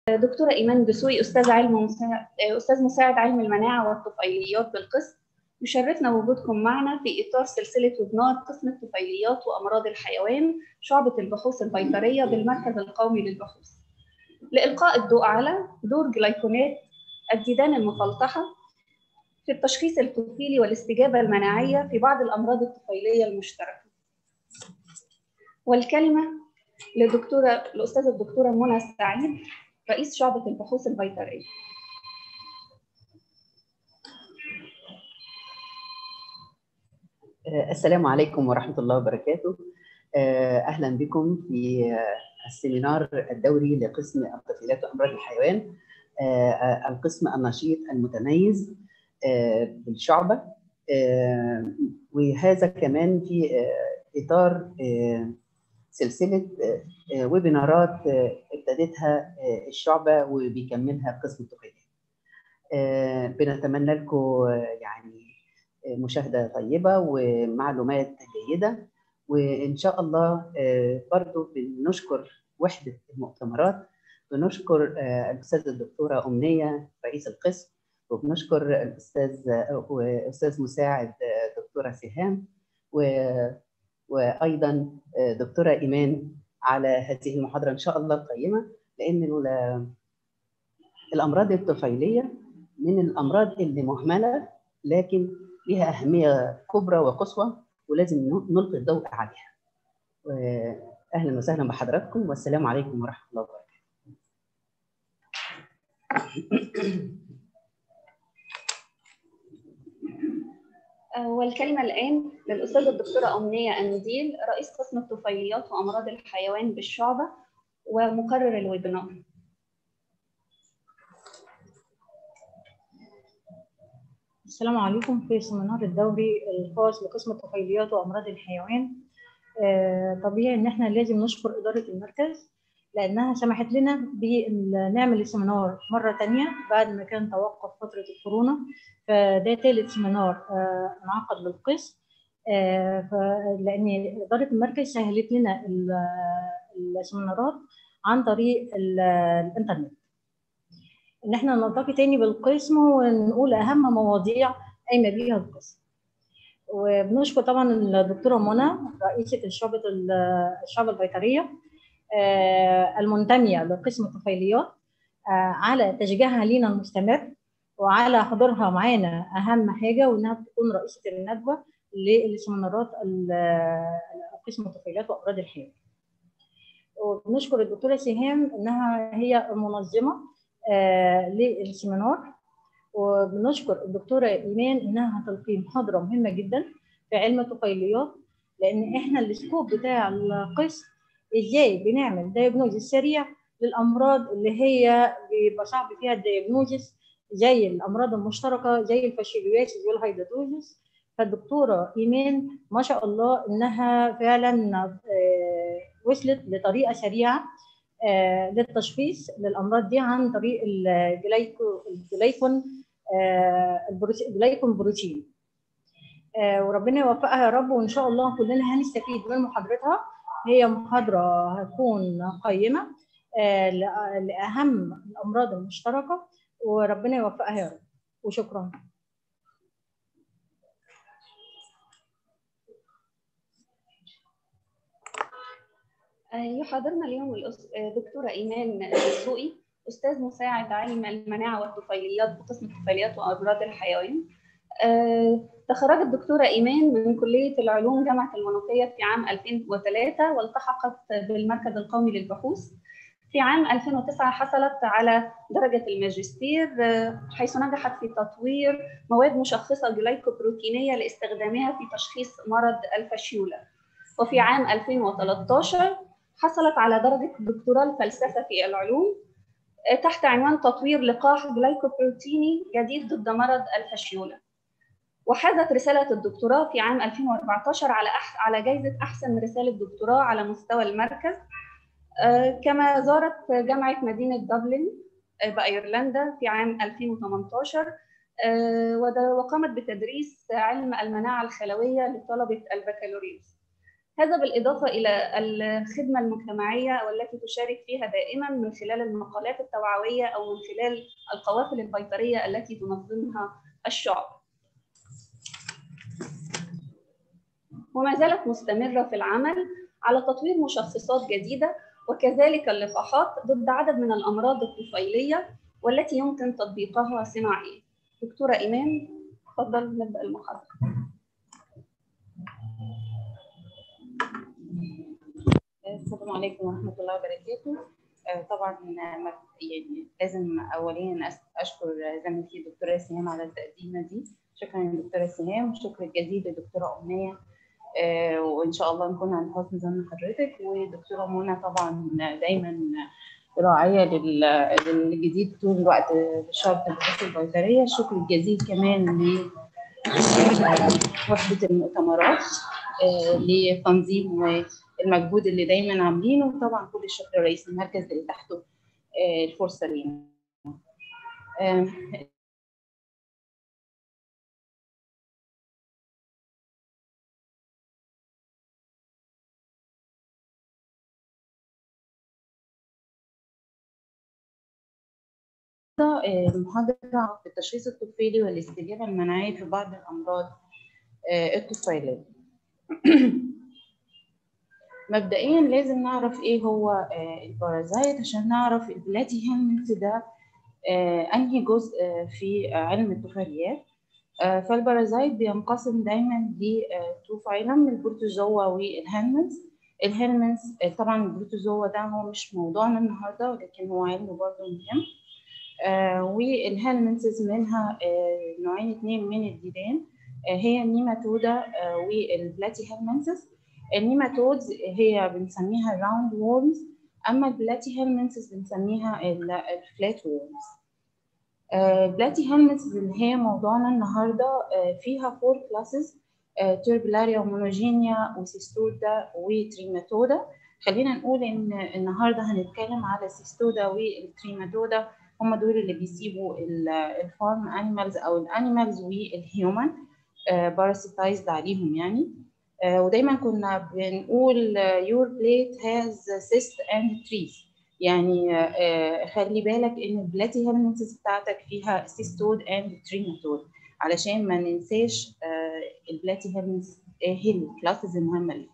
دكتورة إيمان دسوقي أستاذ علم مساعد أستاذ مساعد علم المناعة والطفيليات بالقسم يشرفنا وجودكم معنا في إطار سلسلة ويبنار قسم الطفيليات وأمراض الحيوان شعبة البحوث البيطرية بالمركز القومي للبحوث لإلقاء الضوء على دور جلايكونات الديدان المفلطحة في التشخيص الطفيلي والاستجابة المناعية في بعض الأمراض الطفيلية المشتركة والكلمة لدكتورة الأستاذة الدكتورة منى السعيد رئيس شعبة البحوث البيطرية السلام عليكم ورحمة الله وبركاته أهلا بكم في السيمينار الدوري لقسم الطفيلات وأمراض الحيوان القسم النشيط المتميز بالشعبة وهذا كمان في إطار سلسلة ويبينارات ابتدتها الشعبة وبيكملها قسم الطفيلات بنتمنى لكم يعني مشاهدة طيبة ومعلومات جيدة وإن شاء الله برضو بنشكر وحدة المؤتمرات بنشكر الأستاذة الدكتورة أمنية رئيس القسم وبنشكر الأستاذ أستاذ مساعد دكتورة سهام و وايضا دكتوره ايمان على هذه المحاضره ان شاء الله القيمه لان الامراض الطفيليه من الامراض اللي مهمله لكن لها اهميه كبرى وقصوى ولازم نلقي الضوء عليها. اهلا وسهلا بحضراتكم والسلام عليكم ورحمه الله وبركاته. والكلمة الآن للأستاذة الدكتورة أمنية أنديل رئيس قسم الطفيليات وأمراض الحيوان بالشعبة ومقرر الويبينار. السلام عليكم في السيمينار الدوري الخاص بقسم الطفيليات وأمراض الحيوان. طبيعي إن إحنا لازم نشكر إدارة المركز لأنها سمحت لنا بنعمل السيمينار مرة تانية بعد ما كان توقف فترة الكورونا فده ثالث سيمينار انعقد للقسم لان اداره المركز سهلت لنا السيمينارات عن طريق الانترنت ان احنا نلتقي تاني بالقسم ونقول اهم مواضيع قايمه بيها القسم وبنشكر طبعا الدكتوره منى رئيسه الشعبه الشعبه البيطريه المنتميه لقسم الطفيليات على تشجيعها لينا المستمر وعلى حضورها معانا اهم حاجه وانها تكون رئيسه الندوه للسيمينارات قسم الطفيلات وامراض الحيوان. وبنشكر الدكتوره سهام انها هي المنظمه للسيمينار وبنشكر الدكتوره ايمان انها هتلقي محاضره مهمه جدا في علم الطفيليات لان احنا السكوب بتاع القسم ازاي بنعمل دايجنوزيس سريع للامراض اللي هي بيبقى صعب فيها الدايجنوزيس زي الامراض المشتركه زي الفاشيليوسيس والهيداتوزيس فالدكتوره ايمان ما شاء الله انها فعلا وصلت لطريقه سريعه للتشخيص للامراض دي عن طريق الجلايكو الجلايكون الجلايكون بروتين وربنا يوفقها يا رب وان شاء الله كلنا هنستفيد من محاضرتها هي محاضره هتكون قيمه لاهم الامراض المشتركه وربنا يوفقها يا رب وشكرا يحاضرنا اليوم الدكتورة إيمان السوقي أستاذ مساعد علم المناعة والطفيليات بقسم الطفيليات وأمراض الحيوان تخرجت الدكتورة إيمان من كلية العلوم جامعة المنوفية في عام 2003 والتحقت بالمركز القومي للبحوث في عام 2009 حصلت على درجة الماجستير حيث نجحت في تطوير مواد مشخصة جلايكوبروتينية لاستخدامها في تشخيص مرض الفاشيولا وفي عام 2013 حصلت على درجة دكتوراه الفلسفة في العلوم تحت عنوان تطوير لقاح جلايكوبروتيني جديد ضد مرض الفاشيولا وحازت رسالة الدكتوراه في عام 2014 على أح على جائزة أحسن رسالة دكتوراه على مستوى المركز كما زارت جامعة مدينة دبلن بأيرلندا في عام 2018 وقامت بتدريس علم المناعة الخلوية لطلبة البكالوريوس هذا بالإضافة إلى الخدمة المجتمعية والتي تشارك فيها دائما من خلال المقالات التوعوية أو من خلال القوافل البيطرية التي تنظمها الشعب وما زالت مستمرة في العمل على تطوير مشخصات جديدة وكذلك اللقاحات ضد عدد من الأمراض الطفيلية والتي يمكن تطبيقها صناعيا. دكتورة إيمان تفضل نبدأ المحاضرة. السلام عليكم ورحمة الله وبركاته. طبعا يعني لازم أوليا أشكر زميلتي الدكتورة سهام على التقديمة دي. شكرا للدكتورة سهام وشكر جزيل للدكتورة أمنية آه وان شاء الله نكون عند حسن ظن حضرتك ودكتوره منى طبعا دايما راعيه للجديد طول الوقت في شرط البحوث البيطريه الشكر الجزيل كمان لوحده المؤتمرات آه لتنظيم المجهود اللي دايما عاملينه وطبعا كل الشكر لرئيس المركز اللي تحته آه الفرصه لينا المحاضرة في التشخيص الطفيلي والاستجابة المناعية في بعض الأمراض الطفيلية. مبدئيا لازم نعرف ايه هو البارازايت عشان نعرف البلاتي هيلمنت ده انهي جزء في علم الطفيليات. فالبارازايت بينقسم دايما لتو فايلم البروتوزوا والهيلمنتس. الهيلمنتس طبعا البروتوزوا ده هو مش موضوعنا النهارده ولكن هو علم برضه مهم. آه والهالمنسز منها آه نوعين اثنين من الديدان آه هي النيماتودا والبلاتي هالمنسز النيماتودز هي بنسميها الراوند وورمز اما البلاتي هالمنسز بنسميها الفلات وورمز البلاتي هالمنسز اللي هي موضوعنا النهارده فيها فور كلاسز توربلاريا ومونوجينيا وسيستودا وتريماتودا خلينا نقول ان النهارده هنتكلم على سيستودا والتريماتودا هم دول اللي بيسيبوا الفارم انيمالز او الانيمالز والهيومن باراسيتايزد عليهم يعني uh, ودايما كنا بنقول your plate has cyst and trees يعني uh, خلي بالك ان البلاتي هيلمنتس بتاعتك فيها سيستود اند تريماتود علشان ما ننساش uh, البلاتي هيلمنتس هي الكلاسز المهمه ليه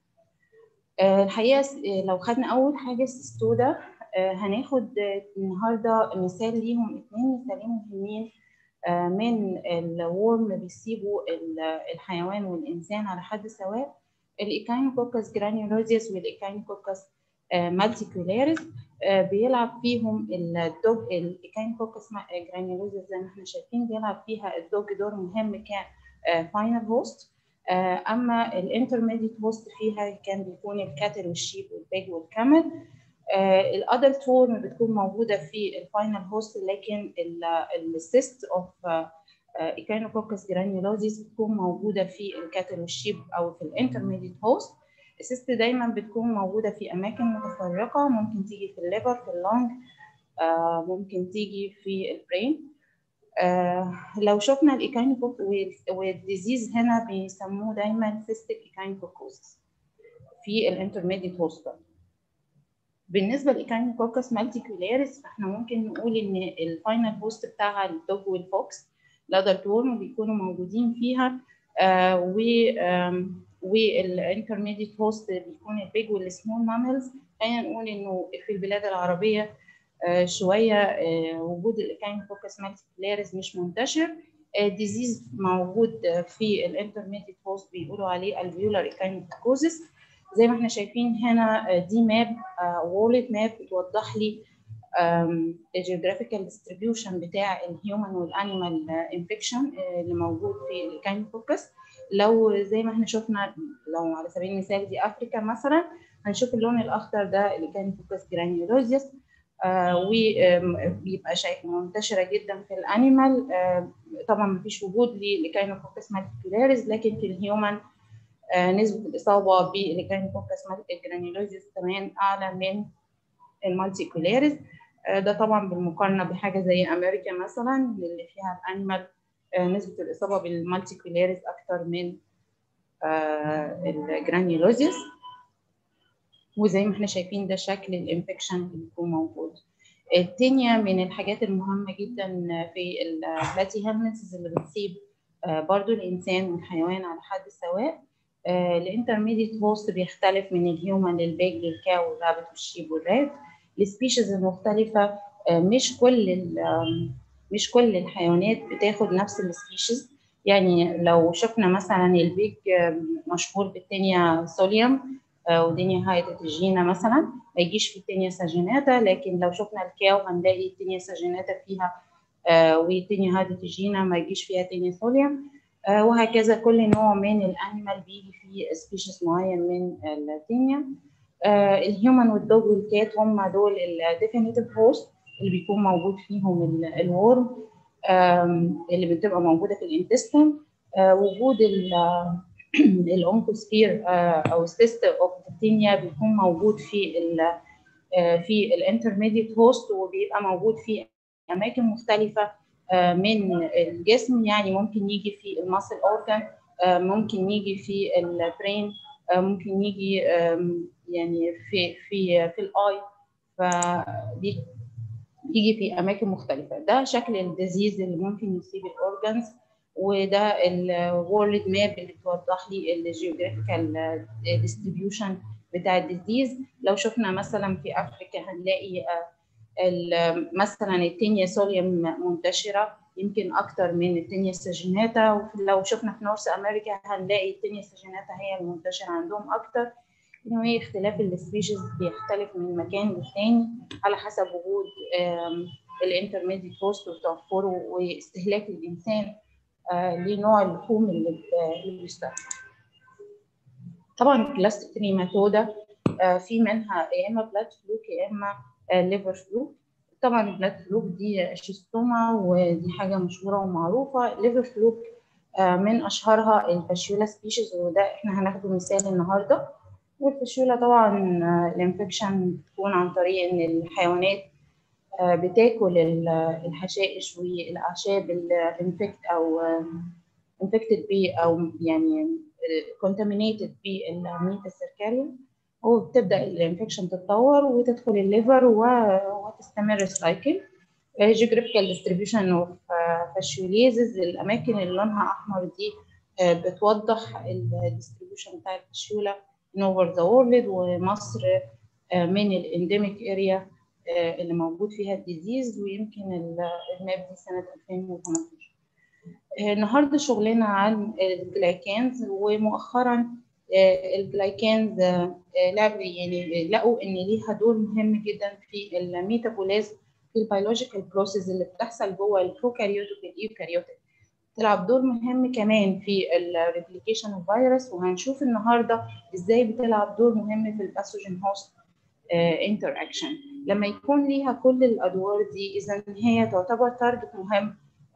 الحقيقه لو خدنا اول حاجه السيستودا هناخد النهارده مثال ليهم اثنين مثالين مهمين من الورم بيسيبوا الحيوان والانسان على حد سواء الايكاينوكوكس جرانيولوزيوس والايكاينوكوكس مالتيكولاريس بيلعب فيهم الدوج الايكاينوكوكس جرانيولوزيوس زي ما احنا شايفين بيلعب فيها الدوج دور مهم كفاينل هوست اما الانترميديت هوست فيها كان بيكون الكاتل والشيب والبيج والكامل الادلت وورم بتكون موجوده في الفاينل هوست لكن السيست اوف ايكاينوكوكس جرانيولوزيس بتكون موجوده في الكاتل والشيب او في الانترميديت هوست السيست دايما بتكون موجوده في اماكن متفرقه ممكن تيجي في الليفر في اللونج ممكن تيجي في البرين لو شفنا الايكاينوكوك والديزيز هنا بيسموه دايما سيستيك ايكاينوكوكوس في الانترميديت هوست بالنسبه للايكاينوكوكس مالتيكولاريس فاحنا ممكن نقول ان الفاينل هوست بتاعها الدوج والفوكس الادلت وورم بيكونوا موجودين فيها آه و والانترميديت هوست بيكون البيج والسمول ماملز خلينا نقول انه في البلاد العربيه آه شويه آه وجود الايكاينوكوكس مالتيكولاريس مش منتشر ديزيز موجود في الانترميديت هوست بيقولوا عليه الفيولار ايكاينوكوكوزيس زي ما احنا شايفين هنا دي ماب وولت ماب بتوضح لي الجيوغرافيكال ديستريبيوشن بتاع الهيومن والانيمال انفكشن اللي موجود في الكاينوكوكس لو زي ما احنا شفنا لو على سبيل المثال دي افريكا مثلا هنشوف اللون الاخضر ده الكاينوكوكس جرانيولوزيوس آه وبيبقى شيء منتشره جدا في الانيمال آه طبعا مفيش وجود للكاينوكوكس مالتيكولاريس لكن في الهيومن آه نسبة الإصابة بالكاينوكوكس جرانيولوزيس كمان أعلى من المالتيكولاريس آه ده طبعا بالمقارنة بحاجة زي أمريكا مثلا اللي فيها الأنيمال آه نسبة الإصابة بالمالتيكولاريس أكثر من الجرانيولوزيس وزي ما احنا شايفين ده شكل الانفكشن اللي بيكون موجود التانية من الحاجات المهمة جدا في البلاتي هيلمنتس اللي بتصيب برضو الإنسان والحيوان على حد سواء الانترميديت هوست بيختلف من الهيومن للبيج للكاو والرابت والشيب والرات السبيشيز المختلفة مش كل مش كل الحيوانات بتاخد نفس السبيشيز يعني لو شفنا مثلا البيج مشهور بالتانية سوليوم ودنيا هايدروجينا مثلا ما يجيش في التانية ساجيناتا لكن لو شفنا الكاو هنلاقي التانية ساجيناتا فيها والتانية هايدروجينا ما يجيش فيها تانية سوليوم وهكذا كل نوع من الانيمال بيجي فيه سبيشيز معين من التانية الهيومن والدوج والكات هم دول الديفينيتيف هوست اللي بيكون موجود فيهم الورم اللي بتبقى موجوده في الانتستين وجود الاونكوسفير او سيست اوف بكتيريا بيكون موجود في ال في الانترميديت هوست وبيبقى موجود في اماكن مختلفه من الجسم يعني ممكن يجي في الماسل اورجان ممكن يجي في البرين ممكن يجي يعني في في في الاي فدي يجي في اماكن مختلفه ده شكل الديزيز اللي ممكن يصيب الاورجانز وده الورلد ماب اللي بتوضح لي الجيوغرافيكال ديستريبيوشن بتاع الديزيز لو شفنا مثلا في افريقيا هنلاقي مثلا التينيا سوليوم منتشره يمكن اكتر من التينيا ساجيناتا ولو شفنا في نورث امريكا هنلاقي التينيا ساجيناتا هي المنتشره عندهم اكتر انه اختلاف السبيشيز بيختلف من مكان للتاني على حسب وجود الانترميديت هوست وتوفره واستهلاك الانسان لنوع اللحوم اللي بيستخدم طبعا كلاس تريماتودا في منها يا اما بلاد فلوك يا اما ليفر فلوك طبعا البلاد فلوك دي شيستوما ودي حاجه مشهوره ومعروفه ليفر فلوك من اشهرها الفاشيولا سبيشيز وده احنا هناخده مثال النهارده والفاشيولا طبعا الانفكشن بتكون عن طريق ان الحيوانات بتاكل الحشائش والاعشاب الانفكت او انفكتد بيه او يعني كونتامينيتد بالميتا السيركاريا وبتبدا الانفكشن تتطور وتدخل الليفر وتستمر السايكل جيوغرافيكال ديستريبيوشن اوف فاشيوليزز الاماكن اللي لونها احمر دي بتوضح الديستريبيوشن بتاع الفاشيولا in over the world ومصر من الانديميك اريا اللي موجود فيها الديزيز ويمكن الماب دي سنه 2018 النهارده شغلنا عن الجلايكانز ومؤخرا الجلايكانز يعني لقوا ان ليها دور مهم جدا في الميتابوليزم في البيولوجيكال بروسيس اللي بتحصل جوه البروكاريوتيك والايوكاريوتيك تلعب دور مهم كمان في الريبليكيشن الفيروس وهنشوف النهارده ازاي بتلعب دور مهم في الباثوجين هوست انتر اكشن لما يكون ليها كل الادوار دي اذا هي تعتبر تارجت مهم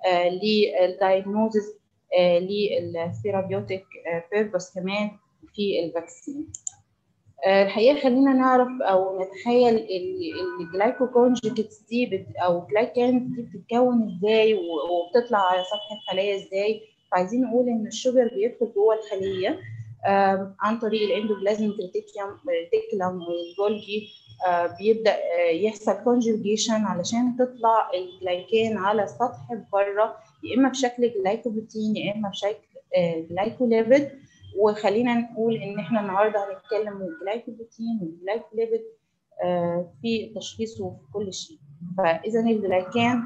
للدايجنوزز للثيرابيوتيك بيربس كمان في الفاكسين الحقيقه خلينا نعرف او نتخيل الجلايكوكونجكتس دي بت او جلايكانز دي بتتكون ازاي وبتطلع على سطح الخلايا ازاي فعايزين نقول ان الشوجر بيدخل جوه الخليه عن طريق الاندوبلازم ريتيكولم والجولجي بيبدا يحصل كونجوجيشن علشان تطلع الجلايكان على سطح بره يا اما بشكل جلايكوبروتين يا اما بشكل جلايكوليبيد وخلينا نقول ان احنا النهارده هنتكلم عن الجلايكوبروتين والجلايكوليبيد في تشخيصه في كل شيء فاذا الجلايكان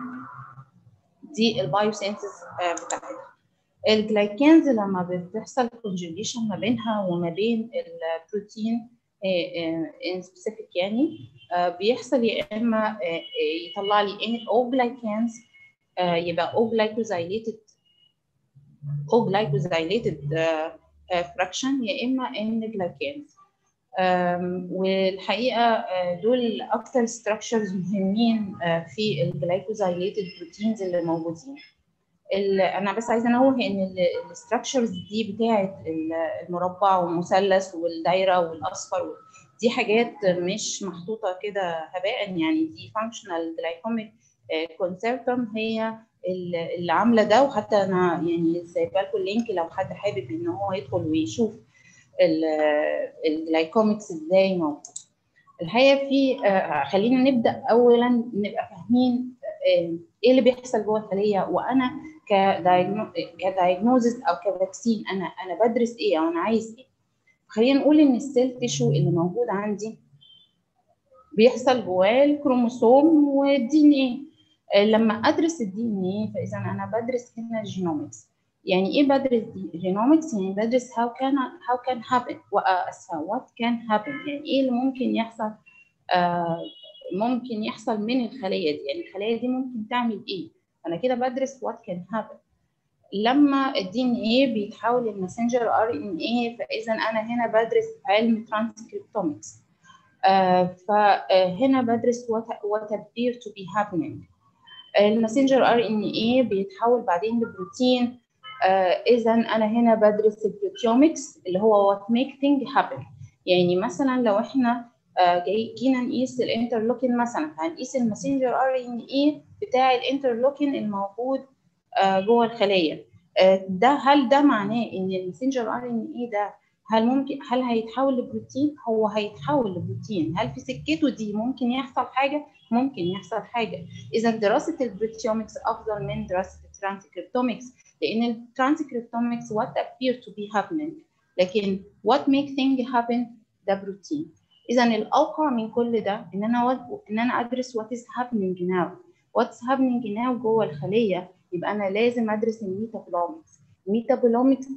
دي البايوسينثيز بتاعتها الجلايكانز لما بتحصل كونجوجيشن ما بينها وما بين البروتين ان سبيسيفيك يعني بيحصل يا اما يطلع لي او جلايكانز يبقى او جلايكوزايليتد او جلايكوزايليتد فراكشن يا اما ان جلايكانز والحقيقه دول اكتر ستراكشرز مهمين في الجلايكوزايليتد بروتينز اللي موجودين انا بس عايزه انوه ان الستراكشرز دي بتاعه المربع والمثلث والدايره والاصفر دي حاجات مش محطوطه كده هباء يعني دي فانكشنال جلايكوميك كونسيرتم هي اللي عامله ده وحتى انا يعني سايبه لكم اللينك لو حد حابب ان هو يدخل ويشوف الجلايكوميكس ازاي موجود الحقيقه في خلينا نبدا اولا نبقى فاهمين ايه اللي بيحصل جوه الخليه وانا كدايجنوزز او كفاكسين انا انا بدرس ايه او انا عايز ايه خلينا نقول ان السيل تيشو اللي موجود عندي بيحصل جواه الكروموسوم والدي ان ايه لما ادرس الدي ان ايه فاذا انا بدرس هنا الجينومكس يعني ايه بدرس جينومكس يعني بدرس how can how can happen what can happen يعني ايه اللي ممكن يحصل آه ممكن يحصل من الخليه دي يعني الخليه دي ممكن تعمل ايه انا كده بدرس what can happen لما الدي ان ايه بيتحول للماسنجر ار ان ايه فاذا انا هنا بدرس علم ترانسكريبتومكس آه فهنا بدرس what, what appear to be happening الماسنجر ار ان ايه بيتحول بعدين لبروتين آه اذا انا هنا بدرس البروتيومكس اللي هو what make thing happen يعني مثلا لو احنا آه جينا نقيس الانترلوكين مثلا هنقيس الماسنجر ار ان ايه بتاع الانترلوكين الموجود آه جوه الخليه ده هل ده معناه ان الماسنجر ار ان ايه ده هل ممكن هل هيتحول لبروتين هو هيتحول لبروتين هل في سكته دي ممكن يحصل حاجه ممكن يحصل حاجه اذا دراسه البروتيومكس افضل من دراسه الترانسكريبتومكس لان الترانسكريبتومكس what appear to be happening لكن what make thing happen ده بروتين اذا الاوقع من كل ده ان انا ان انا ادرس what is happening now what's happening now جوه الخليه يبقى انا لازم ادرس الميتابولومكس الميتابولومكس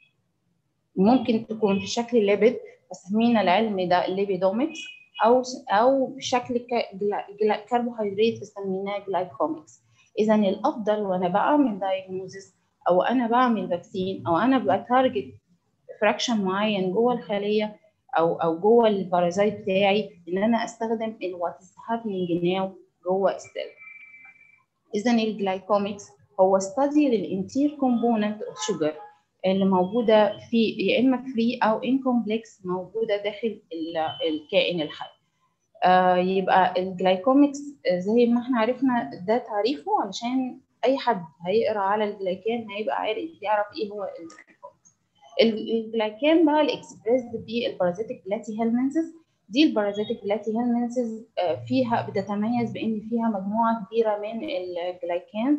ممكن تكون في شكل ليبيد بسمينا العلم ده الليبيدومكس او او بشكل كربوهيدرات بسميناه جلايكومكس اذا الافضل وانا بعمل دايجنوزس او انا بعمل فاكسين او انا بتارجت فراكشن معين جوه الخليه او او جوه البارازايت بتاعي ان انا استخدم الوات از هابينج ناو جوه السيل اذا الجلايكومكس هو ستادي للانتير كومبوننت اوف شوجر اللي موجوده في يا اما فري او انكومبلكس موجوده داخل الكائن الحي آه يبقى الجلايكومكس زي ما احنا عرفنا ده تعريفه علشان اي حد هيقرا على الجلايكان هيبقى عارف يعرف ايه هو الجلايكومكس الجلايكان بقى الاكسبريس بالبارازيتيك بلاتي هيلمنسز دي البارازيتيك بلاتي هيلمنسز فيها بتتميز بان فيها مجموعه كبيره من الجلايكانز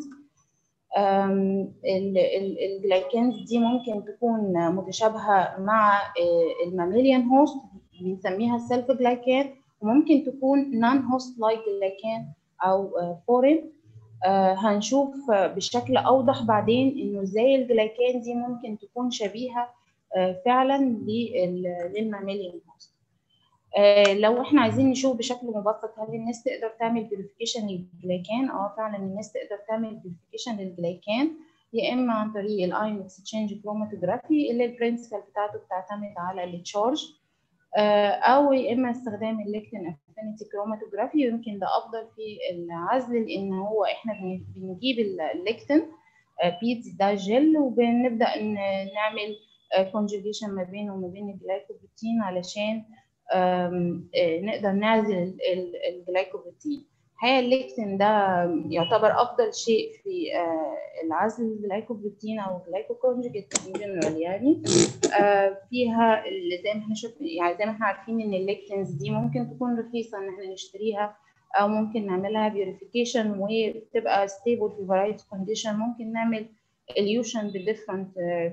الجلايكانز دي ممكن تكون متشابهه مع الماميليان هوست بنسميها سيلف جلايكان وممكن تكون نون هوست لايك جلايكان او فورين هنشوف بشكل اوضح بعدين انه ازاي الجلايكان دي ممكن تكون شبيهه فعلا للماميليان هوست لو احنا عايزين نشوف بشكل مبسط هل الناس تقدر تعمل فيريفيكيشن للجلايكان اه فعلا الناس تقدر تعمل فيريفيكيشن للجلايكان يا اما عن طريق الايون اكسشينج كروماتوجرافي اللي البرنسبل بتاعته بتعتمد على التشارج او يا اما استخدام الليكتين افينيتي كروماتوجرافي يمكن ده افضل في العزل لان هو احنا بنجيب الليكتين بيتز ده جل وبنبدا نعمل كونجوجيشن ما بينه وما بين الجلايكوبروتين علشان نقدر نعزل الجلايكوبروتين الحقيقه الليكتين ده يعتبر افضل شيء في العزل الجلايكوبروتين او الجلايكوكونجوجيت ان جنرال يعني فيها زي ما احنا شفنا يعني زي ما احنا عارفين ان الليكتينز دي ممكن تكون رخيصه ان احنا نشتريها او ممكن نعملها بيوريفيكيشن وتبقى ستيبل في فرايتي كونديشن ممكن نعمل اليوشن بديفرنت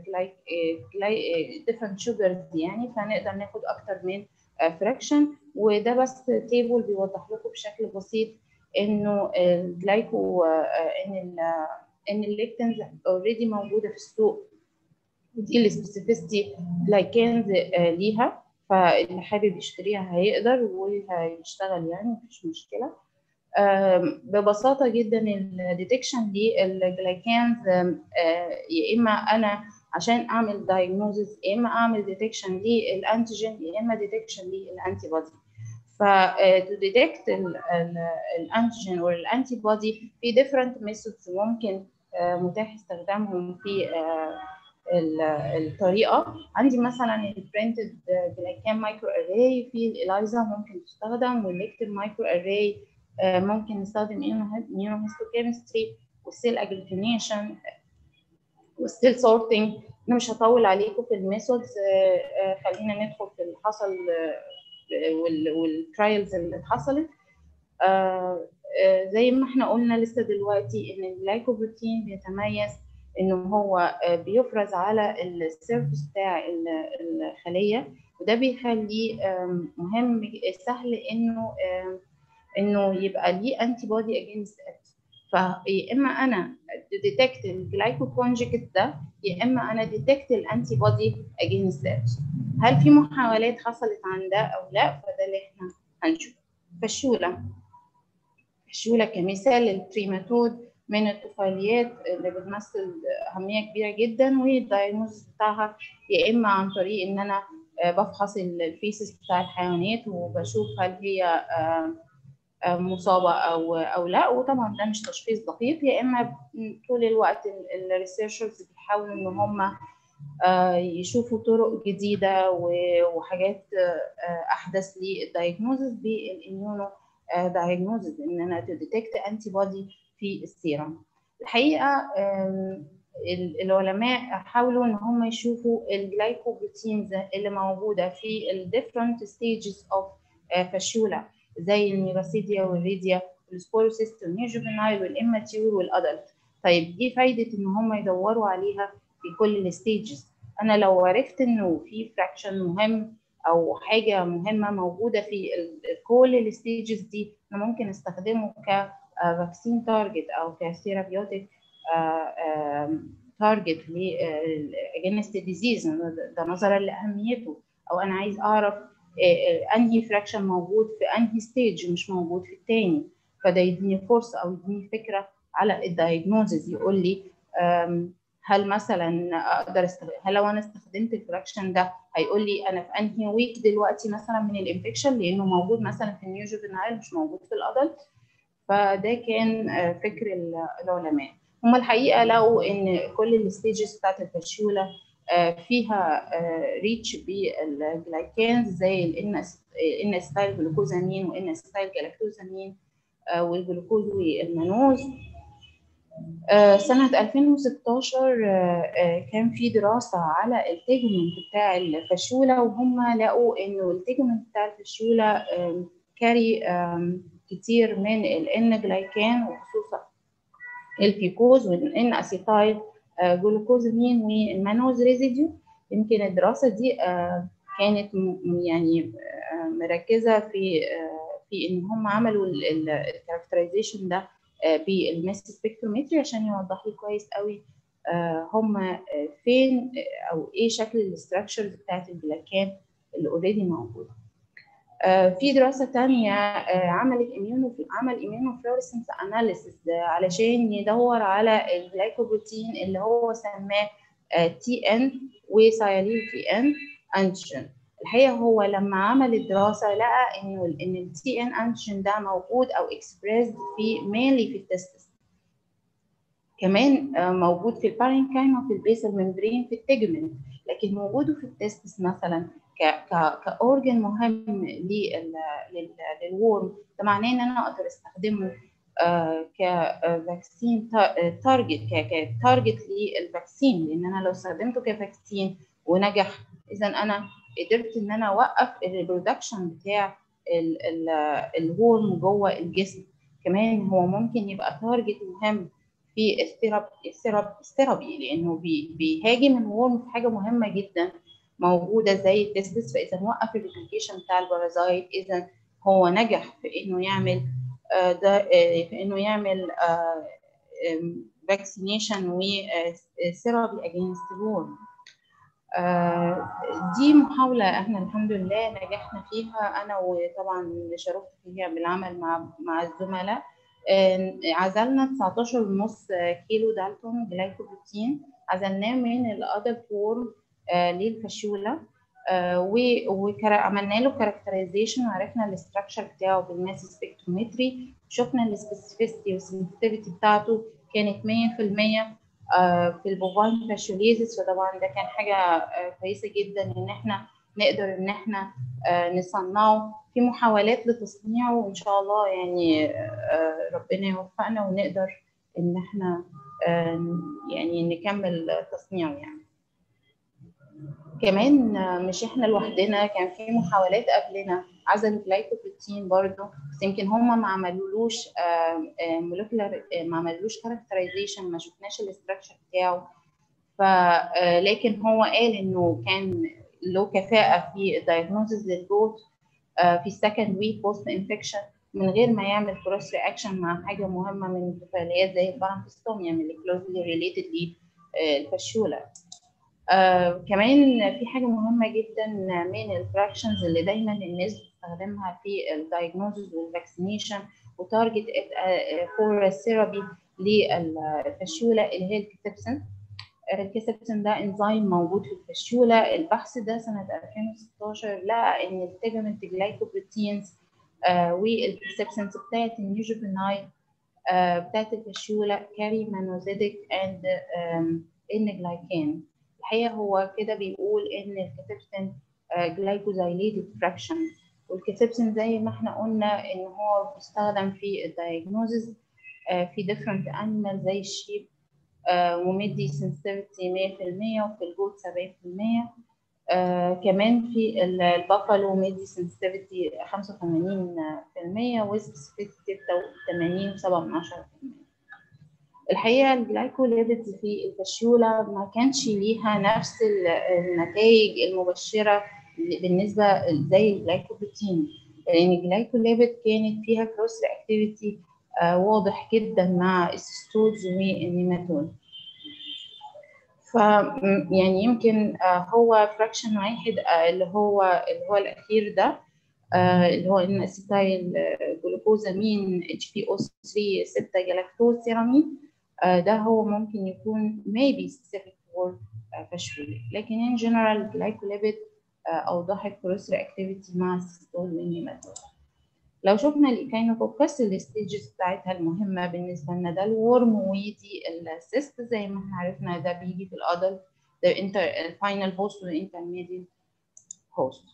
ديفرنت شوجرز يعني فنقدر ناخد اكتر من فراكشن وده بس تيبل بيوضح لكم بشكل بسيط انه الجلايكو ان ال ان الليكتنز اوريدي موجوده في السوق ودي السبيسيفيستي جلايكانز ليها فاللي حابب يشتريها هيقدر وهيشتغل يعني مفيش مشكله ببساطه جدا الديتكشن للجلايكانز يا اما انا عشان اعمل دايجنوزز يا اما اعمل ديتكشن للانتيجين يا اما ديتكشن للانتي بودي ف to detect الانتيجين or الانتي بودي في different methods ممكن متاح استخدامهم في الطريقه عندي مثلا البرنتد جلايكان مايكرو اري في الاليزا ممكن تستخدم والليكتر مايكرو اري ممكن نستخدم immunohistochemistry والسيل اجلوتينيشن والسيل سورتنج انا مش هطول عليكم في الميثودز خلينا ندخل في اللي حصل والترايلز اللي حصلت زي ما احنا قلنا لسه دلوقتي ان الجلايكوبروتين بيتميز ان هو بيفرز على السيرفس بتاع الخليه وده بيخليه مهم سهل انه انه يبقى ليه انتي بودي اجينست فيا اما انا ديتكت الجلايكوكونجكت ده يا اما انا ديتكت الانتي بودي اجينست هل في محاولات حصلت عن ده او لا فده اللي احنا هنشوف فالشوله الشوله كمثال للتريماتود من الطفيليات اللي بتمثل أهمية كبيرة جدا والدايجنوز بتاعها يا إما عن طريق إن أنا بفحص الفيسز بتاع الحيوانات وبشوف هل هي مصابة أو أو لا وطبعا ده مش تشخيص دقيق يا إما طول الوقت الريسيرشرز بيحاولوا إن هم يشوفوا طرق جديدة وحاجات أحدث للدايجنوزز بالإميونو دايجنوزز إن أنا تديتكت أنتي بودي في السيرم الحقيقه العلماء حاولوا ان هم يشوفوا الجلايكوبروتينز اللي موجوده في الديفرنت ستيجز اوف فاشيولا زي الميراسيديا والريديا والسبوروسيست والنيوجوفينايل والاماتيور والادلت طيب ايه فايده ان هم يدوروا عليها في كل الستيجز انا لو عرفت انه في فراكشن مهم او حاجه مهمه موجوده في كل الستيجز دي انا ممكن استخدمه ك فاكسين تارجت او كثيرابيوتيك تارجت اجينست ديزيز ده نظرا لاهميته او انا عايز اعرف انهي فراكشن موجود في انهي ستيج مش موجود في الثاني فده يديني فرصه او يديني فكره على الدايجنوزز يقول لي هل مثلا اقدر استخدم هل لو انا استخدمت الفراكشن ده هيقول لي انا في انهي ويك دلوقتي مثلا من الانفكشن لانه موجود مثلا في النيوجوفينايل مش موجود في الادلت فده كان فكر العلماء هم الحقيقه لقوا ان كل الستيجز بتاعت الفاشيولا فيها ريتش بالجلايكانز زي الان ستايل جلوكوزامين وان ستايل جلاكتوزامين والجلوكوز والمانوز سنة 2016 كان في دراسة على التيجمنت بتاع الفاشيولا وهم لقوا انه التيجمنت بتاع الفاشيولا كاري كتير من الان جلايكان وخصوصا الفيكوز والان اسيتايل جلوكوزامين والمانوز ريزيديو يمكن الدراسه دي كانت يعني مركزه في في ان هم عملوا الكاركترايزيشن ده بالماس سبكترومتري عشان يوضح لي كويس قوي هم فين او ايه شكل الاستراكشرز بتاعت الجلاكان اللي اوريدي موجوده في دراسة تانية عملت اميونو عمل اميونو فلوريسنس اناليسيس علشان يدور على الجلايكوبروتين اللي هو سماه تي ان وسيالين تي ان انتيجين الحقيقة هو لما عمل الدراسة لقى انه ان التي ان انتيجين ده موجود او اكسبريسد في مينلي في التستس كمان موجود في البارينكايم وفي البيسل ممبرين في التيجمنت لكن وجوده في التستس مثلا كاورجن مهم للورم ده معناه ان انا اقدر استخدمه كفاكسين تارجت كتارجت للفاكسين لان انا لو استخدمته كفاكسين ونجح اذا انا قدرت ان انا اوقف الريبرودكشن بتاع الورم جوه الجسم كمان هو ممكن يبقى تارجت مهم في الثيرابي الثيرابي لانه بيهاجم الورم في حاجه مهمه جدا موجوده زي التستس فاذا وقف الريبليكيشن بتاع البارازايت اذا هو نجح في انه يعمل ده في انه يعمل فاكسينيشن وثيرابي اجينست وورم دي محاولة احنا الحمد لله نجحنا فيها انا وطبعا شاركت فيها بالعمل مع مع الزملاء عزلنا 19 ونص كيلو دالتون جلايكوبروتين عزلناه من الادلت وورم للفاشيولا وعملنا له كاركترايزيشن وعرفنا الاستراكشر بتاعه بالماس سبكترومتري شفنا السبيسيفيستي والسنسيتيفيتي بتاعته كانت 100% في البوفاين فاشيوليزيس فطبعا ده كان حاجه كويسه جدا ان احنا نقدر ان احنا نصنعه في محاولات لتصنيعه وان شاء الله يعني ربنا يوفقنا ونقدر ان احنا يعني نكمل تصنيعه يعني كمان مش احنا لوحدنا كان في محاولات قبلنا عزلوا جلايكوبروتين برضه بس يمكن هم ما عملولوش مولكيولار ما عملولوش كاركترايزيشن ما شفناش الاستراكشر بتاعه ف لكن هو قال انه كان له كفاءه في الدايجنوزز للجوت في السكند ويك بوست انفكشن من غير ما يعمل كروس رياكشن مع حاجه مهمه من الطفيليات زي البارامبستوميا اللي كلوزلي ريليتد للفشوله آه كمان في حاجه مهمه جدا من الفراكشنز اللي دايما الناس بتستخدمها في الدايجنوزز والفاكسينيشن وتارجت فور ثيرابي للفشوله اللي هي الكتبسن الكيسبسن ده انزيم موجود في الفشوله البحث ده سنه 2016 لقى ان التيجمنت جلايكوبروتينز آه والكيسبسنز بتاعت النيوجوفينايل آه بتاعت الفشوله كاري مانوزيديك اند ان جلايكان الحقيقه هو كده بيقول ان الكيسبسن جلايكوزايليتد فراكشن والكيسبسن زي ما احنا قلنا ان هو بيستخدم في الدايجنوزز آه في ديفرنت انيمال زي الشيب آه ومدي سنسيتيفيتي 100% وفي الجوت 70% آه كمان في البافالو مدي سنسيتيفيتي 85% وسبيسيفيتي 86 و7 الحقيقه الجلايكوليبيدز في الفشوله ما كانش ليها نفس النتائج المبشره بالنسبه زي الجلايكوبروتين لان الجلايكوليبيد كانت فيها كروس رياكتيفيتي آه واضح جدا مع السيستولز والنيماتود ف يعني يمكن آه هو فراكشن واحد آه اللي هو اللي هو الاخير ده اللي هو ان اسيتايل جلوكوزامين اتش بي او 3 6 جلاكتوز سيرامين ده هو ممكن يكون maybe specific for فشوله لكن in general glycolipid اوضحت كروس رياكتيفيتي مع السيستول والنيماتود لو شفنا الايكاينوكوكس الستيجز بتاعتها المهمه بالنسبه لنا ده الورم ودي السيست زي ما احنا عرفنا ده بيجي في الادلت ده انتر الفاينل هوست والانترميديت هوست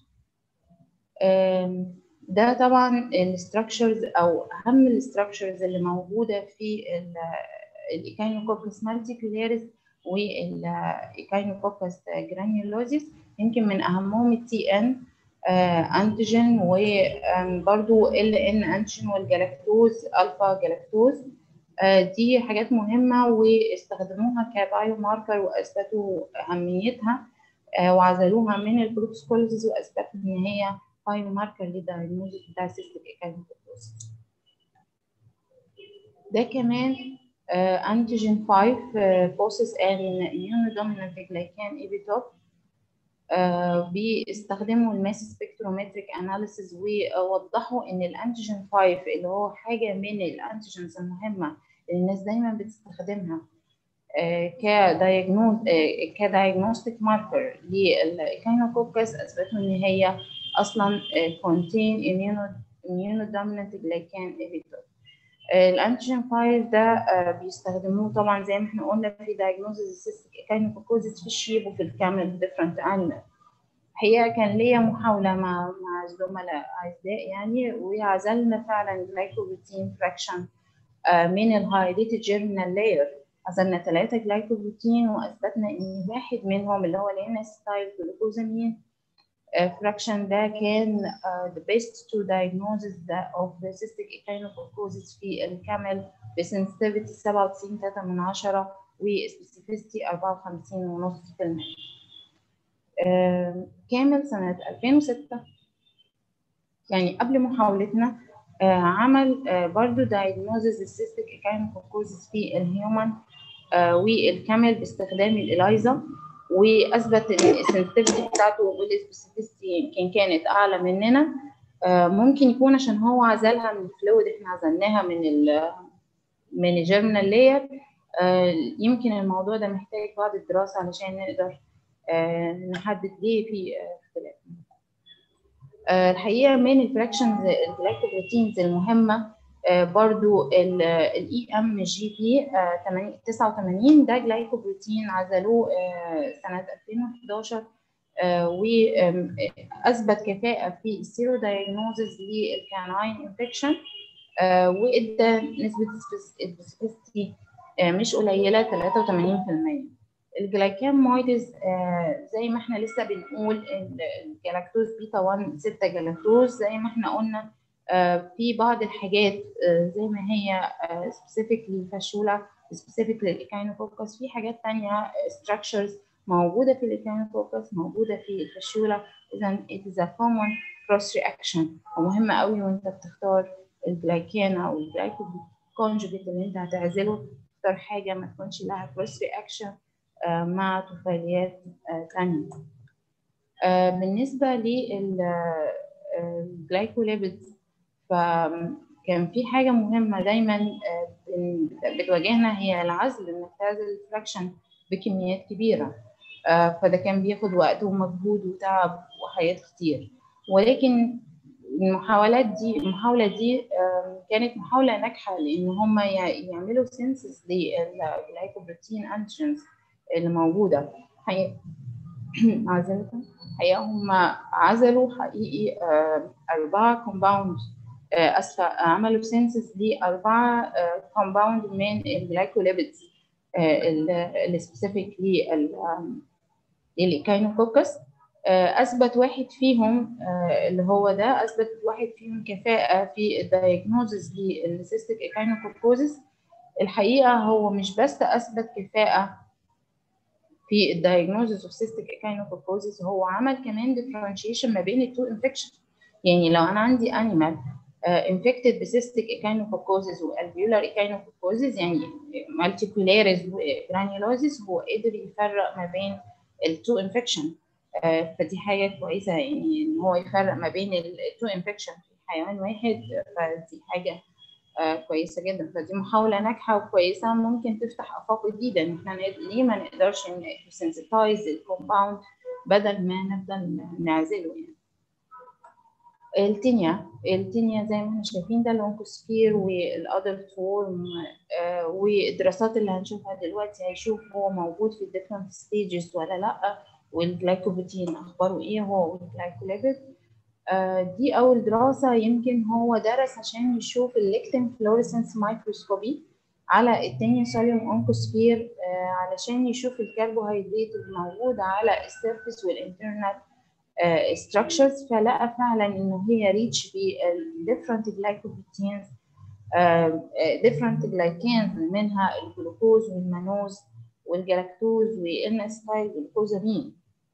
ده طبعا الستراكشرز او اهم الستراكشرز اللي موجوده في الايكاينوكوكس مالتيكولاريس والايكاينوكوكس جرانيولوزيس يمكن من اهمهم التي ان انتيجين وبرضو ال ان انتيجين والجلاكتوز الفا جلاكتوز دي حاجات مهمه واستخدموها كبايو ماركر واثبتوا اهميتها وعزلوها من البروتوكولز واثبتوا ان هي بايو ماركر للدايجنوزيس بتاع سيستيك ايكاينوكوكس ده كمان انتيجين 5 بوسس ان immunodominant glycan epitope Uh, بيستخدموا الماس سبكترومتريك اناليسيز ووضحوا ان الانتيجين 5 اللي هو حاجه من الانتيجينز المهمه اللي الناس دايما بتستخدمها uh, كدايجنوز uh, كدايجنوستيك ماركر للكاينوكوكس اثبتوا ان هي اصلا كونتين immunodominant glycan epitope الانتيجين 5 ده بيستخدموه طبعا زي ما احنا قلنا في دايجنوزز السيستيك كاينوكوكوزيس في الشيب وفي الكامل ديفرنت انيمال الحقيقه كان ليا محاوله مع مع زملاء اعزاء يعني وعزلنا فعلا جلايكوبروتين فراكشن من الهايليتد جيرمينال لاير عزلنا ثلاثه جلايكوبروتين واثبتنا ان واحد منهم اللي هو لان ستايل جلوكوزامين fraction ده كان uh, the best to diagnosis of the cystic echinococcus في الكامل بsensitivity 97 3 من 10 وspecificity 54 ونص في المية. Uh, كامل سنة 2006 يعني قبل محاولتنا uh, عمل uh, برضو diagnosis السيستيك echinococcus في الهيومن uh, والكامل باستخدام الإلايزا واثبت ان السنسيتيفيتي بتاعته والسبيسيفيستي يمكن كانت اعلى مننا ممكن يكون عشان هو عزلها من الفلويد احنا عزلناها من ال من الجيرمينال لاير يمكن الموضوع ده محتاج بعض الدراسه علشان نقدر نحدد ليه في اختلاف الحقيقه من الفراكشنز الجلايكوبروتينز المهمه برضو الاي ام جي بي 89 ده جلايكوبروتين عزلوه سنه 2011 واثبت كفاءه في السيرو دايجنوزز للكاناين انفكشن وادى نسبه سبيسيفيستي مش قليله 83% الجلايكامويدز زي ما احنا لسه بنقول الجلاكتوز بيتا 1 6 جلاكتوز زي ما احنا قلنا في بعض الحاجات زي ما هي سبيسيفيك للفاشولا سبيسيفيك للايكاينوكوكس في حاجات تانية structures موجودة في الايكاينوكوكس موجودة في الفاشولا إذا it is a common cross reaction ومهم قوي وأنت بتختار الجلايكان أو الجلايكوكونجوجيت اللي أنت هتعزله تختار حاجة ما تكونش لها cross reaction مع طفيليات تانية بالنسبة للجلايكوليبيدز فكان في حاجة مهمة دايما بتواجهنا هي العزل انك تعزل فراكشن بكميات كبيرة فده كان بياخد وقت ومجهود وتعب وحاجات كتير ولكن المحاولات دي المحاولة دي كانت محاولة ناجحة لأن هم يعملوا سينسس للجلايكوبروتين أنتيجنز اللي موجودة حقيقة هم عزلوا حقيقي أربعة كومباوند اسفه عملوا سينسس لاربعه كومباوند من الجلايكوليبيدز السبيسيفيك للايكاينوكوكس اثبت واحد فيهم اللي هو ده اثبت واحد فيهم كفاءه في الدايجنوزز للسيستيك ايكاينوكوكوزس الحقيقه هو مش بس اثبت كفاءه في الدايجنوزز اوف سيستيك ايكاينوكوكوزس هو عمل كمان ديفرنشيشن ما بين التو انفكشن يعني لو انا عندي انيمال انفكتد بسيستيك ايكاينوكوكوزز والفيولار ايكاينوكوكوزز يعني مالتيكولاريز وجرانيولوزيس هو قدر يفرق ما بين التو انفكشن فدي حاجه كويسه يعني ان هو يفرق ما بين التو انفكشن في حيوان واحد فدي حاجه كويسه جدا فدي محاوله ناجحه وكويسه ممكن تفتح افاق جديده ان احنا ليه ما نقدرش نسنسيتايز الكومباوند بدل ما نفضل نعزله يعني التينيا التينيا زي ما احنا شايفين ده الونكوسفير والادلت فورم آه والدراسات اللي هنشوفها دلوقتي هيشوف هو موجود في الديفرنت ستيجز ولا لا والجلايكوبروتين اخباره ايه هو والجلايكوليبيد آه دي اول دراسه يمكن هو درس عشان يشوف الليكتين فلوريسنس مايكروسكوبي على التينيا سوليوم اونكوسفير آه علشان يشوف الكربوهيدرات الموجود على السيرفيس والانترنال structures فلقى فعلا انه هي ريتش بالديفرنت glycoproteins different glycans منها الجلوكوز والمانوز والجلاكتوز والان ستايل والكوزامين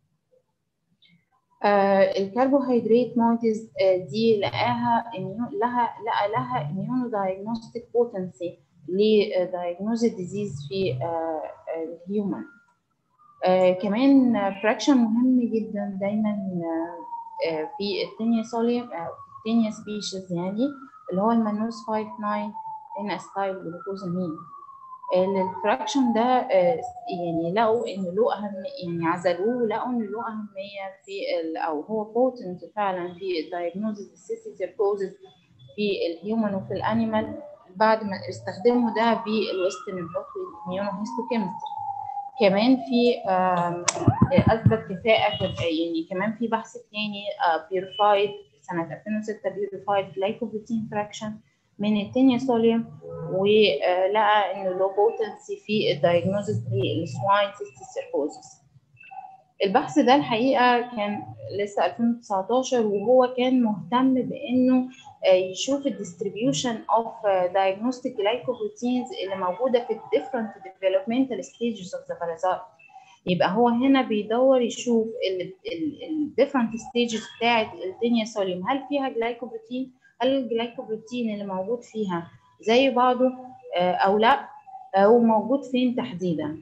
الكربوهيدرات مونتز دي لقاها لها لقى لها immuno diagnostic potency لدايجنوز الديزيز في الهيومن آه كمان فراكشن مهم جدا دايما آه في التينيا سوليوم آه في التينيا سبيشيز يعني اللي هو المانوس 59 ان ستايل جلوكوزامين الفراكشن ده يعني لقوا انه له اهم يعني عزلوه ولقوا انه له اهميه في او هو بوتنت فعلا في الدايجنوزز السيستيسيركوزز في الهيومن وفي الانيمال بعد ما استخدموا ده بالويسترن بلوت والاميونوهيستوكيمستري كمان في اثبت كفاءه يعني كمان في بحث تاني بيورفايد سنه 2006 بيورفايد جلايكوبروتين فراكشن من التينيا سوليوم ولقى انه له بوتنسي في الدايجنوزس للسواين سيستيسيركوزس البحث ده الحقيقه كان لسه 2019 وهو كان مهتم بانه يشوف الديستريبيوشن اوف diagnostic glycoproteins اللي موجوده في different developmental stages of the parasite يبقى هو هنا بيدور يشوف ال different stages بتاعه التينيا سوليوم هل فيها جلايكوبروتين هل الجلايكوبروتين اللي موجود فيها زي بعضه او لا او موجود فين تحديدا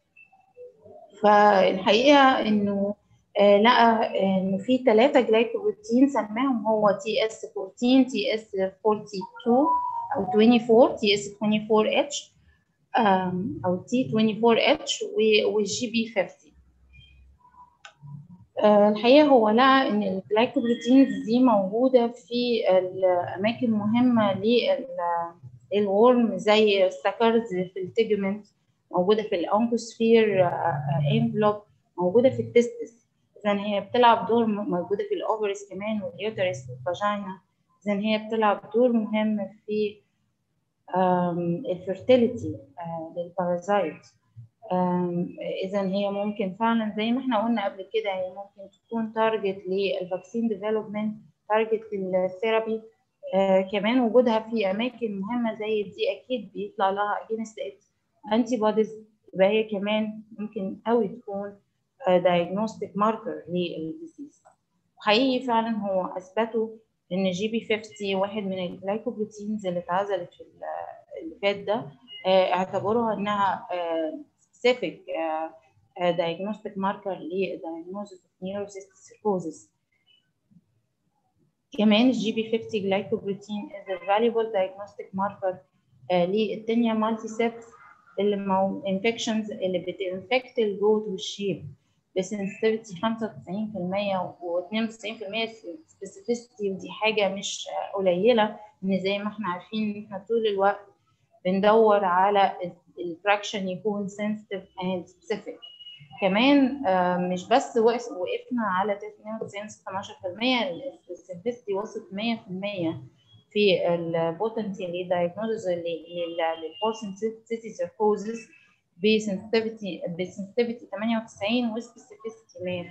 فالحقيقه انه آه لقى انه في ثلاثه جلايكوبروتين سماهم هو تي اس 14 تي اس 42 او 24 تي اس 24 اتش او تي 24 اتش والجي بي 50 آه الحقيقه هو لقى ان الجلايكوبروتينز دي موجوده في الاماكن مهمه للورم زي السكرز في التيجمنت موجوده في الانكوسفير انفلوب موجوده في التستس اذا هي بتلعب دور موجوده في الاوفرز كمان واليوترس والفاجينا اذا هي بتلعب دور مهم في الفيرتيليتي للبارازايت اذا هي ممكن فعلا زي ما احنا قلنا قبل كده هي ممكن تكون تارجت للفاكسين ديفلوبمنت تارجت للثيرابي آه كمان وجودها في اماكن مهمه زي دي اكيد بيطلع لها اجينست انتي بوديز يبقى هي كمان ممكن قوي تكون دايجنوستيك ماركر للديزيز حقيقي فعلا هو اثبتوا ان جي بي 50 واحد من الجلايكوبروتينز اللي اتعزلت في اللي فات ده اعتبروها انها specific diagnostic marker لdiagnosis of neurocystic cirrhosis كمان الجي بي 50 glycoprotein is a valuable diagnostic marker للتنيا مالتي سيبس اللي مو infections اللي بتنفكت الجوت والشيب بسنسيتيفيتي 95% و92% سبيسيفيستي ودي حاجه مش قليله ان زي ما احنا عارفين ان احنا طول الوقت بندور على الفراكشن يكون sensitive and specific كمان مش بس وقفنا على 92 12% السبيسيفيستي وصلت 100% في البوتنسي للدايجنوزز للبورسنسيتي سيركوزس بسنسيتيفيتي بسنسيتيفيتي 98 وسبيسيفيستي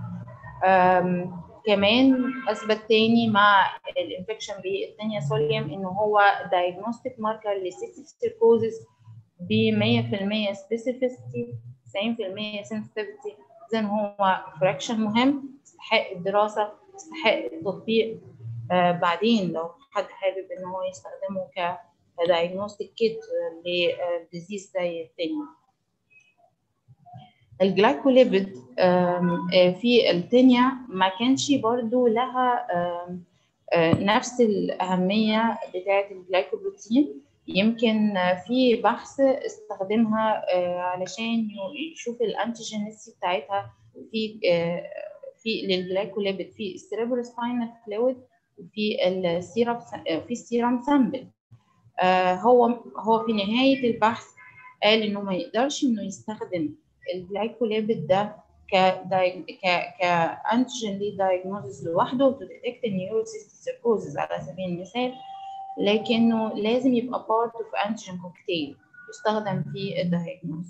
100% كمان اثبت تاني مع الانفكشن بالثانيه سوليوم ان هو دايجنوستيك ماركر للسيستيك سيركوزس ب 100% سبيسيفيستي 90% سنسيتيفيتي اذا هو فراكشن مهم يستحق الدراسه يستحق التطبيق آه بعدين لو حد حابب ان هو يستخدمه ك دايجنوستيك كيت لديزيز زي التاني الجلايكوليبيد في التانية ما كانش برضو لها نفس الأهمية بتاعة الجلايكوبروتين يمكن في بحث استخدمها علشان يشوف الانتيجينيسي بتاعتها في في للجلايكوليبيد في السيريبروسباينال فلويد وفي السيرم في السيرم سامبل هو هو في نهايه البحث قال انه ما يقدرش انه يستخدم الجلايكوليبيد ده ك ك كانتيجين لي دايجنوزس لوحده تو ديتكت النيوروسيستيك سيركوزز على سبيل المثال لكنه لازم يبقى بارت اوف انتيجين كوكتيل يستخدم في الدايجنوزس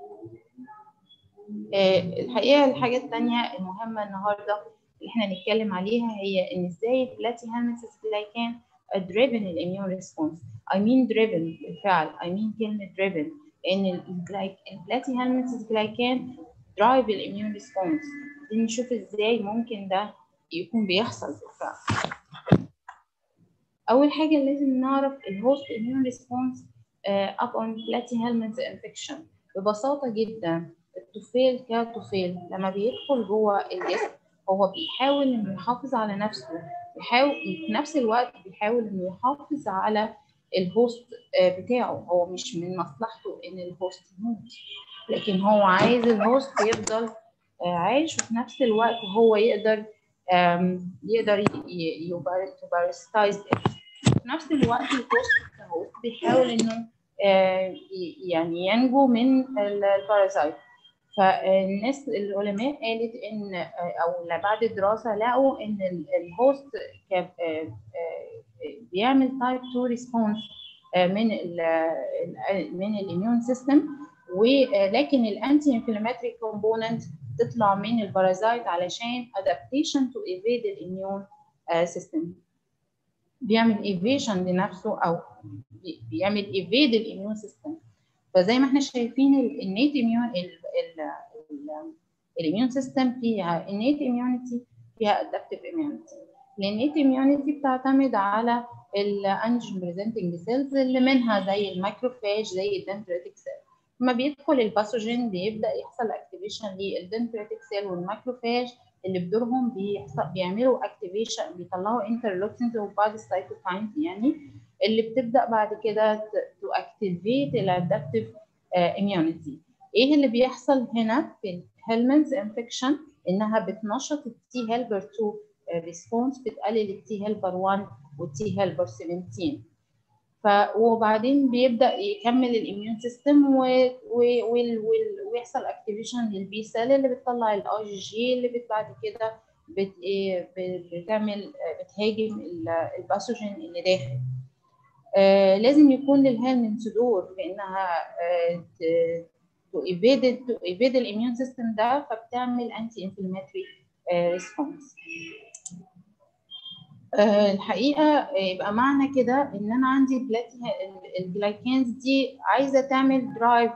الحقيقه الحاجه الثانيه المهمه النهارده اللي احنا نتكلم عليها هي ان ازاي البلاتي هالمنسس جلايكان driven الاميون ريسبونس I mean driven بالفعل I mean كلمة driven ان البلاتي هالمنسس جلايكان drive الاميون ريسبونس نشوف ازاي ممكن ده يكون بيحصل بالفعل اول حاجة لازم نعرف الهوست اميون ريسبونس upon platyhelminth infection ببساطة جدا الطفيل كطفيل لما بيدخل جوه الجسم هو بيحاول انه يحافظ على نفسه بيحاول في نفس الوقت بيحاول انه يحافظ على الهوست بتاعه هو مش من مصلحته ان الهوست يموت لكن هو عايز الهوست يفضل عايش وفي نفس الوقت هو يقدر يقدر يبقى بارستايز في نفس الوقت الهوست الهوست بيحاول انه يعني ينجو من البارازايت فالناس العلماء قالت ان او بعد الدراسه لقوا ان الهوست بيعمل تايب 2 ريسبونس من ال من الاميون سيستم ولكن الانتي انفلاماتري كومبوننت تطلع من البارازايت علشان ادابتيشن تو ايفيد الاميون سيستم بيعمل ايفيشن لنفسه او بيعمل ايفيد الاميون سيستم فزي ما احنا شايفين النيت اميون الاميون سيستم فيها النيت اميونيتي فيها ادابتيف اميونيتي النيت اميونيتي بتعتمد على الانجين بريزنتنج سيلز اللي منها زي المايكروفاج زي الدنتريتك سيل لما بيدخل الباثوجين بيبدا يحصل اكتيفيشن للدنتريتك سيل والمايكروفاج اللي بدورهم بيحصل بيعملوا اكتيفيشن بيطلعوا انترلوكسينز وبعض السايتوكاينز يعني اللي بتبدا بعد كده تو اكتيفيت الادابتيف اميونيتي ايه اللي بيحصل هنا في الهيلمنز انفكشن انها بتنشط التي هيلبر 2 ريسبونس بتقلل التي هيلبر 1 والتي هيلبر 17 ف وبعدين بيبدا يكمل الاميون سيستم ويحصل اكتيفيشن للبي سيل اللي بتطلع الاي جي جي اللي بت بعد كده بت بتعمل بتهاجم الباثوجين اللي داخل آه لازم يكون للهيلمنتس دور في انها آه تو ايفيد تو ايفيد الاميون سيستم ده فبتعمل انتي انفلاماتوري ريسبونس الحقيقه يبقى معنى كده ان انا عندي الجلايكانز دي عايزه تعمل درايف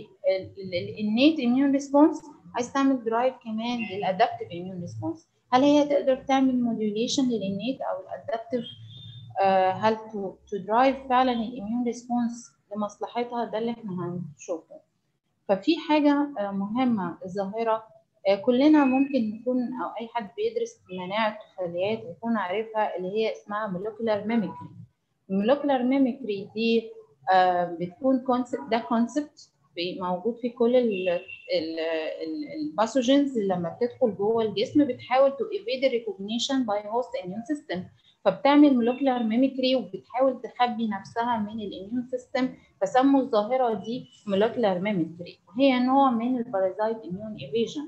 للانيت اميون ريسبونس عايزه تعمل درايف كمان للادابتيف اميون ريسبونس هل هي تقدر تعمل موديوليشن للانيت او الادابتيف هل تو درايف فعلا الاميون ريسبونس لمصلحتها ده اللي احنا هنشوفه ففي حاجه مهمه الظاهره كلنا ممكن نكون او اي حد بيدرس مناعه الطفيليات يكون عارفها اللي هي اسمها مولكيولار ميميكري المولكيولار ميميكري دي بتكون كونسبت ده كونسبت موجود في كل الباثوجينز لما بتدخل جوه الجسم بتحاول تو ايفيد ريكوجنيشن باي هوست اميون سيستم فبتعمل مولكيولار ميميكري وبتحاول تخبي نفسها من الاميون سيستم فسموا الظاهره دي مولكيولار ميميكري وهي نوع من البارازايت اميون ايفيجن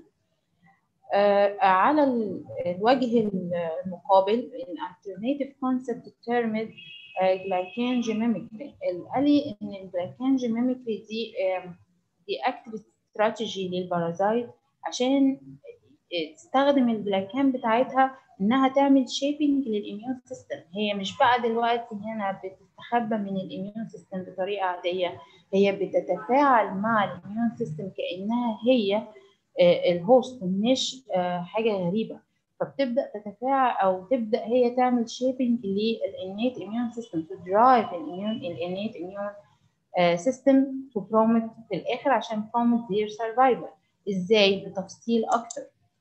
آه على الوجه المقابل alternative concept termed glycange mimicry قال لي ان الجلايكانج ميميكري دي دي اكتف استراتيجي للبارازايت عشان تستخدم الجلايكان بتاعتها انها تعمل شيبنج للاميون سيستم هي مش بقى دلوقتي هنا بتستخبى من الاميون سيستم بطريقه عاديه هي بتتفاعل مع الاميون سيستم كانها هي الهوست مش حاجه غريبه فبتبدا تتفاعل او تبدا هي تعمل شيبنج للانيت اميون سيستم تو درايف الاميون الانيت اميون سيستم تو بروموت في الاخر عشان بروموت their survival ازاي بتفصيل اكتر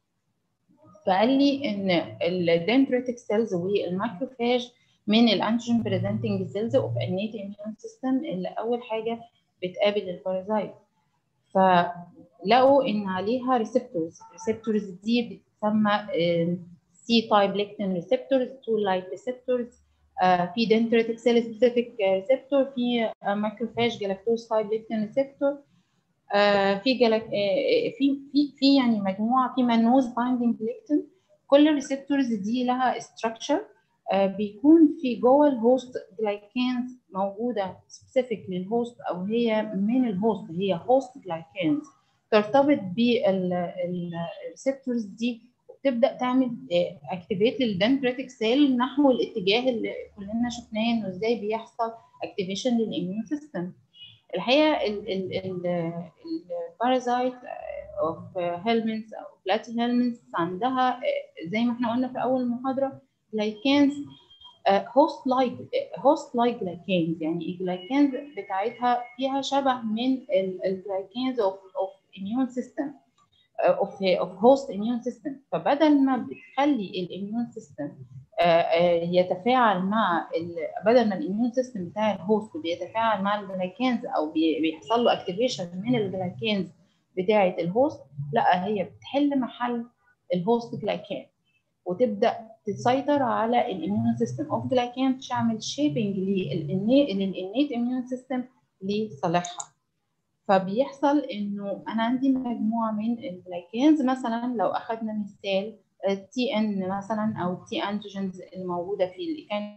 فقال لي ان الدندريتك سيلز والماكروفاج من الانتيجين بريزنتنج سيلز اوف انيت اميون سيستم اللي اول حاجه بتقابل البارازايت فلقوا ان عليها ريسبتورز الريسبتورز دي بتسمى سي تايب ليكتين ريسبتورز تو لايت ريسبتورز في دندريتك سيل سبيسيفيك ريسبتور في ماكروفاج جلاكتوز تايب ليكتين ريسبتور في جلاك في في في يعني مجموعه في منوز بايندينج ليكتين كل الريسبتورز دي لها ستراكشر بيكون في جوه الهوست جلايكانز موجوده سبيسيفيك للهوست او هي من الهوست هي هوست جلايكانز ترتبط بالريسبتورز دي وبتبدا تعمل اكتيفيت للدندريتك سيل نحو الاتجاه اللي كلنا شفناه انه ازاي بيحصل اكتيفيشن للاميون سيستم الحقيقه البارازايت اوف هيلمنتس او بلاتي هيلمنتس عندها زي ما احنا قلنا في اول المحاضره جلايكانز هوست لايك هوست لايك جلايكانز يعني الجلايكانز بتاعتها فيها شبه من الجلايكانز اوف اوف اميون سيستم اوف اوف هوست اميون سيستم فبدل ما بتخلي الاميون سيستم يتفاعل مع بدل ما الاميون سيستم بتاع الهوست بيتفاعل مع الجلايكانز او بيحصل له اكتيفيشن من الجلايكانز بتاعه الهوست لا هي بتحل محل الهوست جلايكان وتبدا تسيطر على الاميون سيستم اوف جلايكان تعمل شيبنج للانيت اميون سيستم لصالحها فبيحصل انه انا عندي مجموعه من الجلايكانز مثلا لو اخذنا مثال تي ان مثلا او تي انتيجنز الموجوده في اللي كان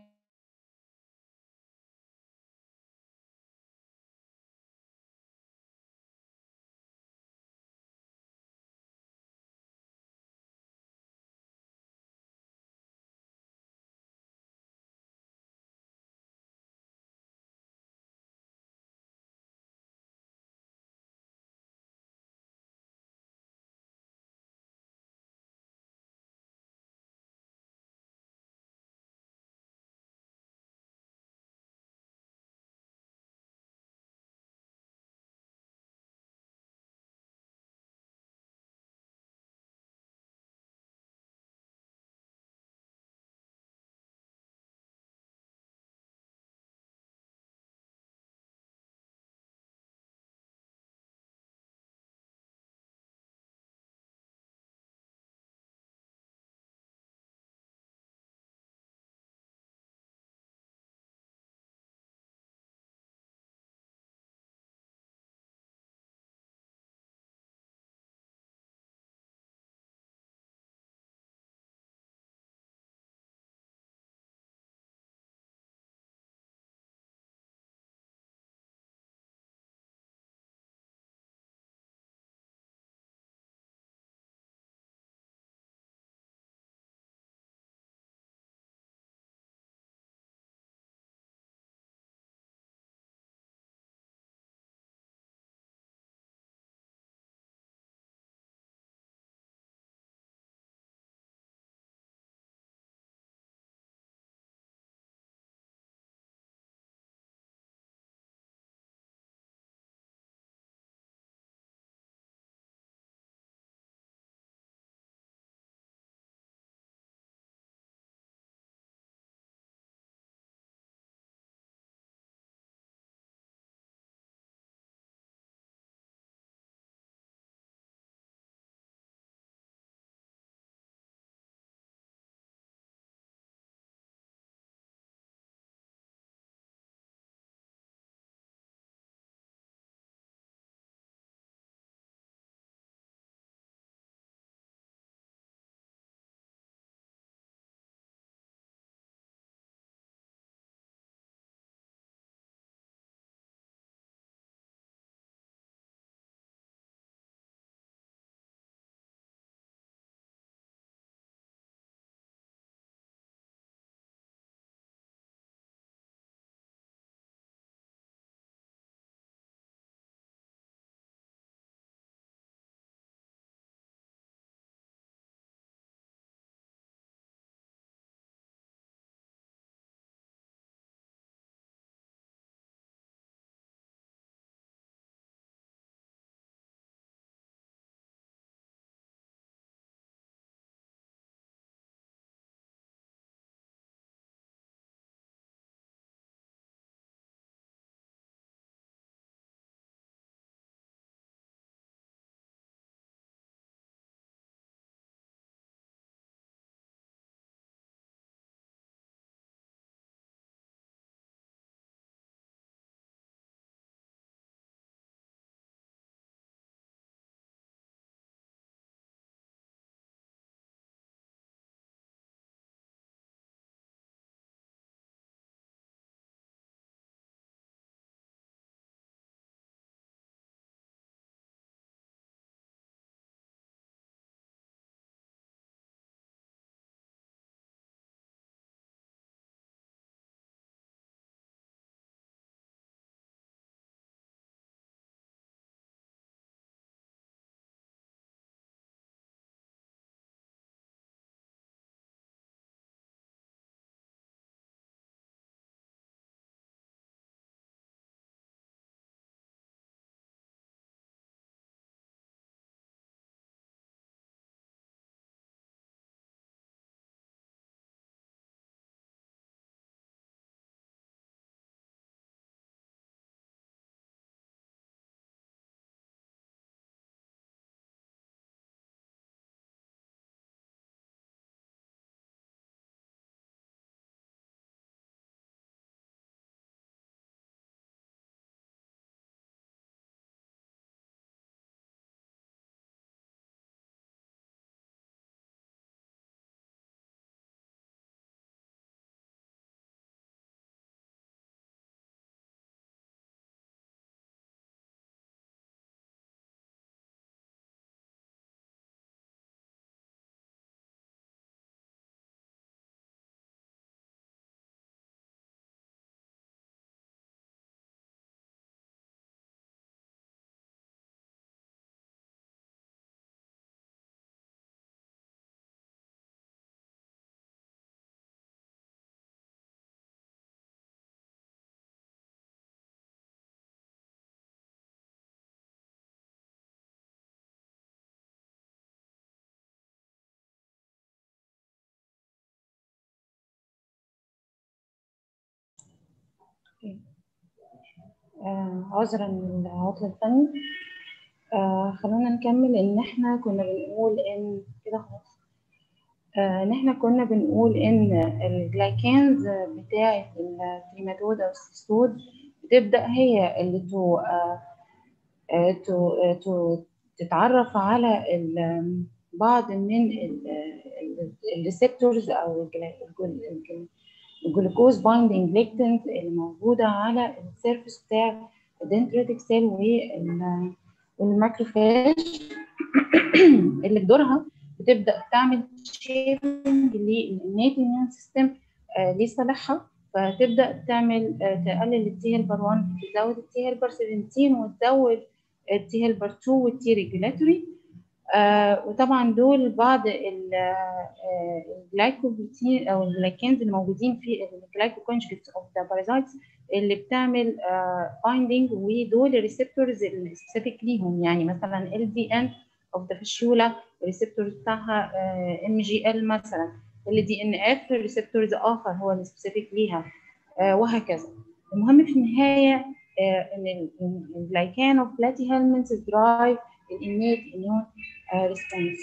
آه، عذرا من العطل الفني آه، خلونا نكمل ان احنا كنا بنقول ان كده خلاص آه، ان احنا كنا بنقول ان الجلايكانز بتاعة التريماتود او السيستود بتبدأ هي اللي تو آه، آه، تو آه، تو تتعرف على ال- بعض من الريسبتورز او الجلا- الجل- الجل- الجلوكوز بايندينج ليكتنز اللي موجودة على السيرفس بتاع الدنتريتك سيل والماكروفاج اللي بدورها بتبدأ تعمل شيبنج للنيت اميون سيستم لصالحها فتبدأ تعمل آه، تقلل التي هيلبر 1 تزود التي هيلبر 17 وتزود التي هيلبر 2 والتي ريجولاتوري آه وطبعا دول بعض ال- آه، الجلايكوبروتين او الجلايكانز اللي موجودين في الجلايكوكونجكتس اوف ذا بارازايتس اللي بتعمل بايندينج ودول الريسبتورز السبيسيفيك ليهم يعني مثلا ال دي ان اوف ذا فيشولا الريسبتورز بتاعها ام جي ال مثلا ال دي ان اف ريسبتورز اخر هو السبيسيفيك ليها آه، وهكذا المهم في النهايه آه، ان الجلايكان اوف بلاتي هيلمنتس درايف الانيت اميون ريسبونس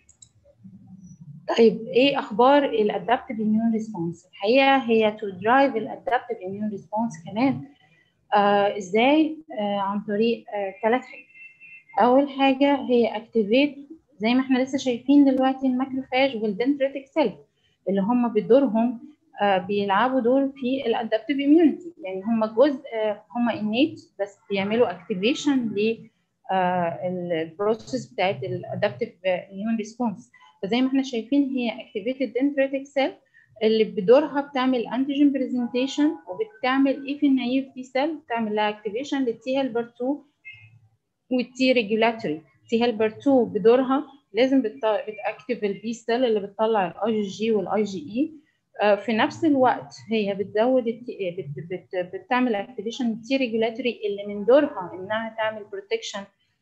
طيب ايه اخبار الادابتيف اميون ريسبونس الحقيقه هي تو درايف الادابتيف اميون ريسبونس كمان آه ازاي آه عن طريق ثلاث حاجات اول حاجه هي اكتيفيت زي ما احنا لسه شايفين دلوقتي الماكروفاج والدنتريتك سيل اللي هم بدورهم آه بيلعبوا دور في الادابتيف اميونيتي يعني هم جزء آه هم انيت بس بيعملوا اكتيفيشن ل البروسيس بتاعت الادابتيف اميون ريسبونس فزي ما احنا شايفين هي اكتيفيتد dendritic سيل اللي بدورها بتعمل انتيجين برزنتيشن وبتعمل ايه في النايف تي سيل بتعمل لها اكتيفيشن للتي هيلبر 2 والتي ريجولاتوري تي هيلبر 2 بدورها لازم بتاكتيف البي سيل اللي بتطلع الاي جي جي والاي جي اي في نفس الوقت هي بتزود التي بت بت بتعمل اكتيفيشن للتي ريجولاتوري اللي من دورها انها تعمل بروتكشن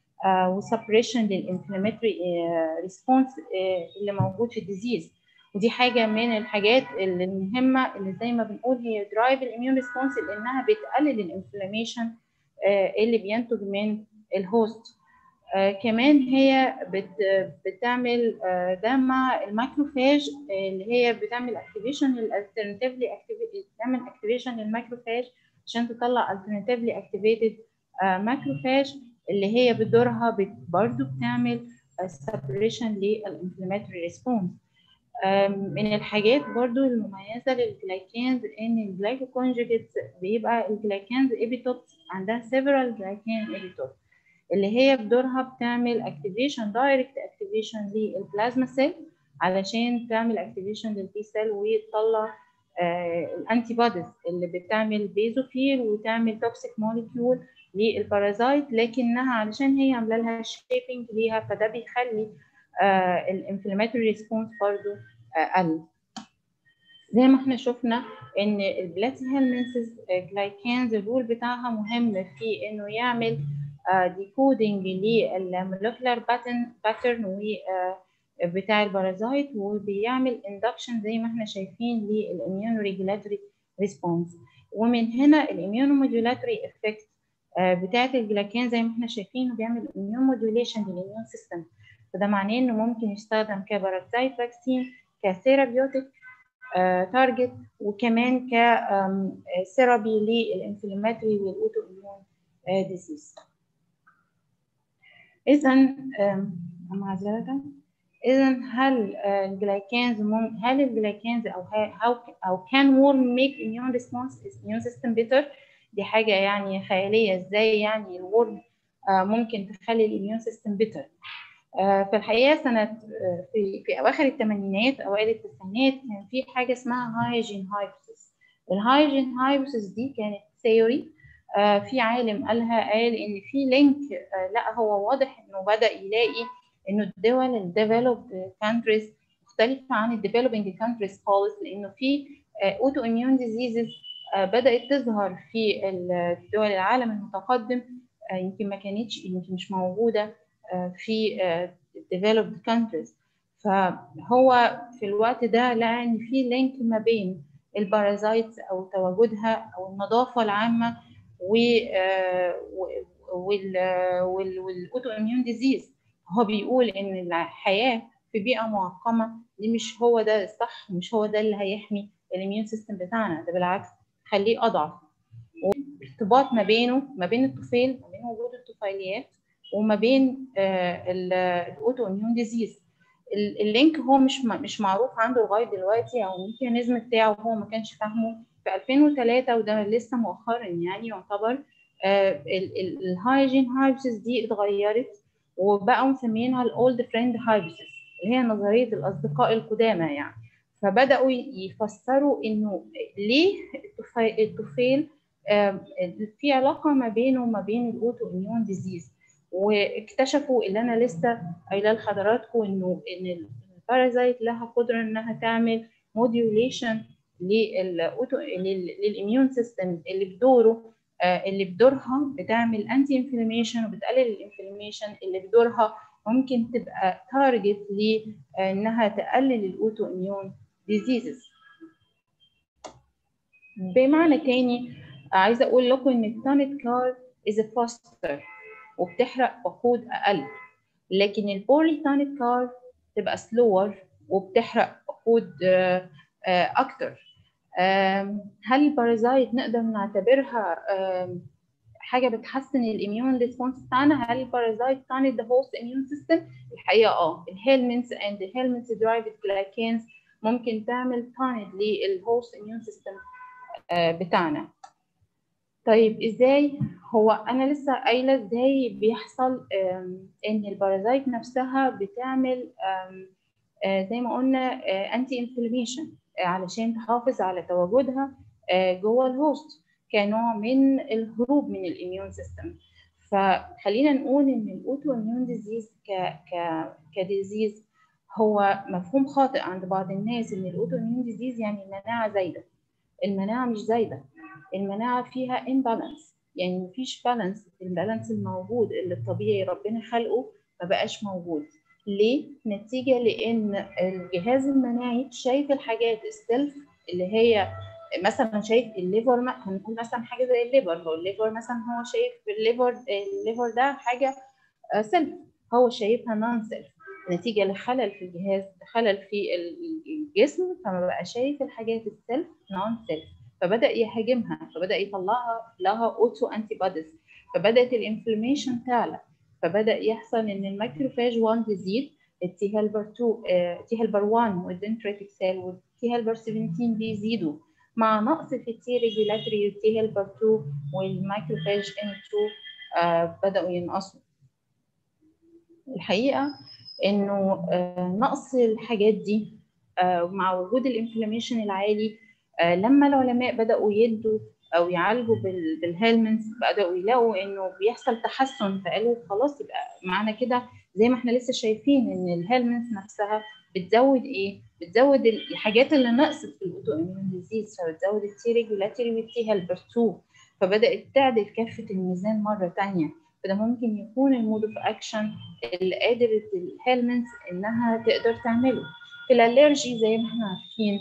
وسبريشن للانفلاماتوري ريسبونس اللي موجود في الديزيز ودي حاجه من الحاجات اللي المهمه اللي زي ما بنقول هي درايف الاميون ريسبونس لانها بتقلل الانفلاميشن اللي بينتج من الهوست آه كمان هي بت بتعمل آه ده مع الماكروفاج اللي هي بتعمل اكتيفيشن للالترناتيفلي بتعمل اكتيفيشن للماكروفاج عشان تطلع الترناتيفلي اكتيفيتد ماكروفاج اللي هي بدورها بت برضه بتعمل سبريشن للانفلاماتوري ريسبونس من الحاجات برضو المميزه للجلايكانز ان الجلايكوكونجيجيتس بيبقى الجلايكانز ايبيتوبس عندها several جلايكان ايبيتوب اللي هي بدورها بتعمل اكتيفيشن دايركت اكتيفيشن للبلازما سيل علشان تعمل اكتيفيشن للبي سيل وتطلع الانتي بوديز اللي بتعمل بيزوفيل وتعمل توكسيك موليكيول للبارازايت لكنها علشان هي عامله لها شيبنج ليها فده بيخلي آه الانفلاماتوري ريسبونس برضه قل زي ما احنا شفنا ان البلاتي هيلمنسز جلايكانز الرول بتاعها مهم في انه يعمل ديكودنج للمولكيولار باترن باترن و بتاع البارازايت وبيعمل اندكشن زي ما احنا شايفين للاميون ريجولاتوري ريسبونس ومن هنا الاميون موديولاتوري افكت بتاعت الجلايكان زي ما احنا شايفين بيعمل اميون موديوليشن للاميون سيستم فده معناه انه ممكن يستخدم كبارازايت فاكسين كثيرابيوتيك تارجت وكمان كثيرابي للانفلاماتوري والاوتو اميون ديزيز اذا معذره اذا هل الجلايكانز هل الجلايكانز او هاو او كان وورم ميك اميون ريسبونس اميون سيستم بيتر دي حاجه يعني خياليه ازاي يعني الورم ممكن تخلي الاميون سيستم بيتر في الحقيقه سنه في في اواخر الثمانينات اوائل التسعينات كان في حاجه اسمها هايجين هايبوثيس الهايجين هايبوثيس دي كانت ثيوري في عالم قالها قال ان في لينك لا هو واضح انه بدا يلاقي انه الدول الديفلوبد كانتريز مختلفه عن الديفلوبينج كانتريز خالص لانه في اوتو اميون ديزيزز بدات تظهر في دول العالم المتقدم يمكن ما كانتش يمكن مش موجوده في developed countries فهو في الوقت ده لقى ان في لينك ما بين البارازايتس او تواجدها او النظافه العامه والاوتو اميون ديزيز هو بيقول ان الحياه في بيئه معقمه دي مش هو ده الصح مش هو ده اللي هيحمي الاميون سيستم بتاعنا ده بالعكس خليه اضعف ارتباط ما بينه ما بين الطفيل ما بين وجود الطفيليات وما بين الاوتو اميون ديزيز اللينك هو مش مش معروف عنده لغايه دلوقتي او الميكانيزم بتاعه هو ما كانش فاهمه في 2003 وده لسه مؤخرا يعني يعتبر الهايجين هايبسس دي اتغيرت وبقوا مسمينها الاولد فريند هايبسس اللي هي نظريه الاصدقاء القدامى يعني فبداوا يفسروا انه ليه الطفيل في علاقه ما بينه وما بين الاوتو اميون ديزيز واكتشفوا اللي انا لسه قايله لحضراتكم انه ان البارازايت لها قدره انها تعمل موديوليشن للاميون سيستم اللي بدوره اللي بدورها بتعمل انتي انفلاميشن وبتقلل الانفلاميشن اللي بدورها ممكن تبقى تارجت لانها تقلل الاوتو اميون ديزيزز بمعنى تاني عايزه اقول لكم ان التانت كار از فاستر وبتحرق وقود اقل لكن البولي تانت كار تبقى سلور وبتحرق وقود اكتر هل البارازايت نقدر نعتبرها حاجه بتحسن الاميون ريسبونس بتاعنا هل البارازايت كانت ذا هوست اميون سيستم الحقيقه اه الهيلمنتس اند الهيلمنتس درايفد جلايكينز ممكن تعمل تاند للهوست اميون سيستم بتاعنا طيب ازاي هو انا لسه قايله ازاي بيحصل ان البارازايت نفسها بتعمل زي ما قلنا انتي انفلاميشن علشان تحافظ على تواجدها جوه الهوست كنوع من الهروب من الاميون سيستم فخلينا نقول ان الاوتو اميون ديزيز ك ك كديزيز هو مفهوم خاطئ عند بعض الناس ان الاوتو اميون ديزيز يعني المناعه زايده المناعه مش زايده المناعه فيها امبالانس يعني مفيش بالانس البالانس الموجود اللي الطبيعي ربنا خلقه ما بقاش موجود ليه؟ نتيجة لأن الجهاز المناعي شايف الحاجات السيلف اللي هي مثلا شايف الليفر هنقول مثلا حاجة زي الليفر هو الليفر مثلا هو شايف الليفر الليفر ده حاجة سيلف هو شايفها نون سيلف نتيجة لخلل في الجهاز خلل في الجسم فما بقى شايف الحاجات السيلف نون سيلف فبدأ يهاجمها فبدأ يطلعها لها اوتو انتي بوديز فبدأت الانفلاميشن تعلى فبدا يحصل ان الماكروفاج 1 تزيد التي هيلبر 2 تي هيلبر 1 والدنتريتك سيل والتي هيلبر 17 بيزيدوا مع نقص في التي ريجولاتوري والتي هيلبر 2 والماكروفاج ان 2 آه بداوا ينقصوا الحقيقه انه آه نقص الحاجات دي آه مع وجود الانفلاميشن العالي آه لما العلماء بداوا يدوا او يعالجوا بالهيلمنتس بداوا يلاقوا انه بيحصل تحسن فقالوا خلاص يبقى معنى كده زي ما احنا لسه شايفين ان الهيلمنتس نفسها بتزود ايه؟ بتزود الحاجات اللي نقصت في الاوتو اميون ديزيز فبتزود التي ريجولاتوري والتي هيلبر 2 فبدات تعدل كفه الميزان مره ثانيه فده ممكن يكون المود اوف اكشن اللي قادره الهيلمنتس انها تقدر تعمله في الالرجي زي ما احنا عارفين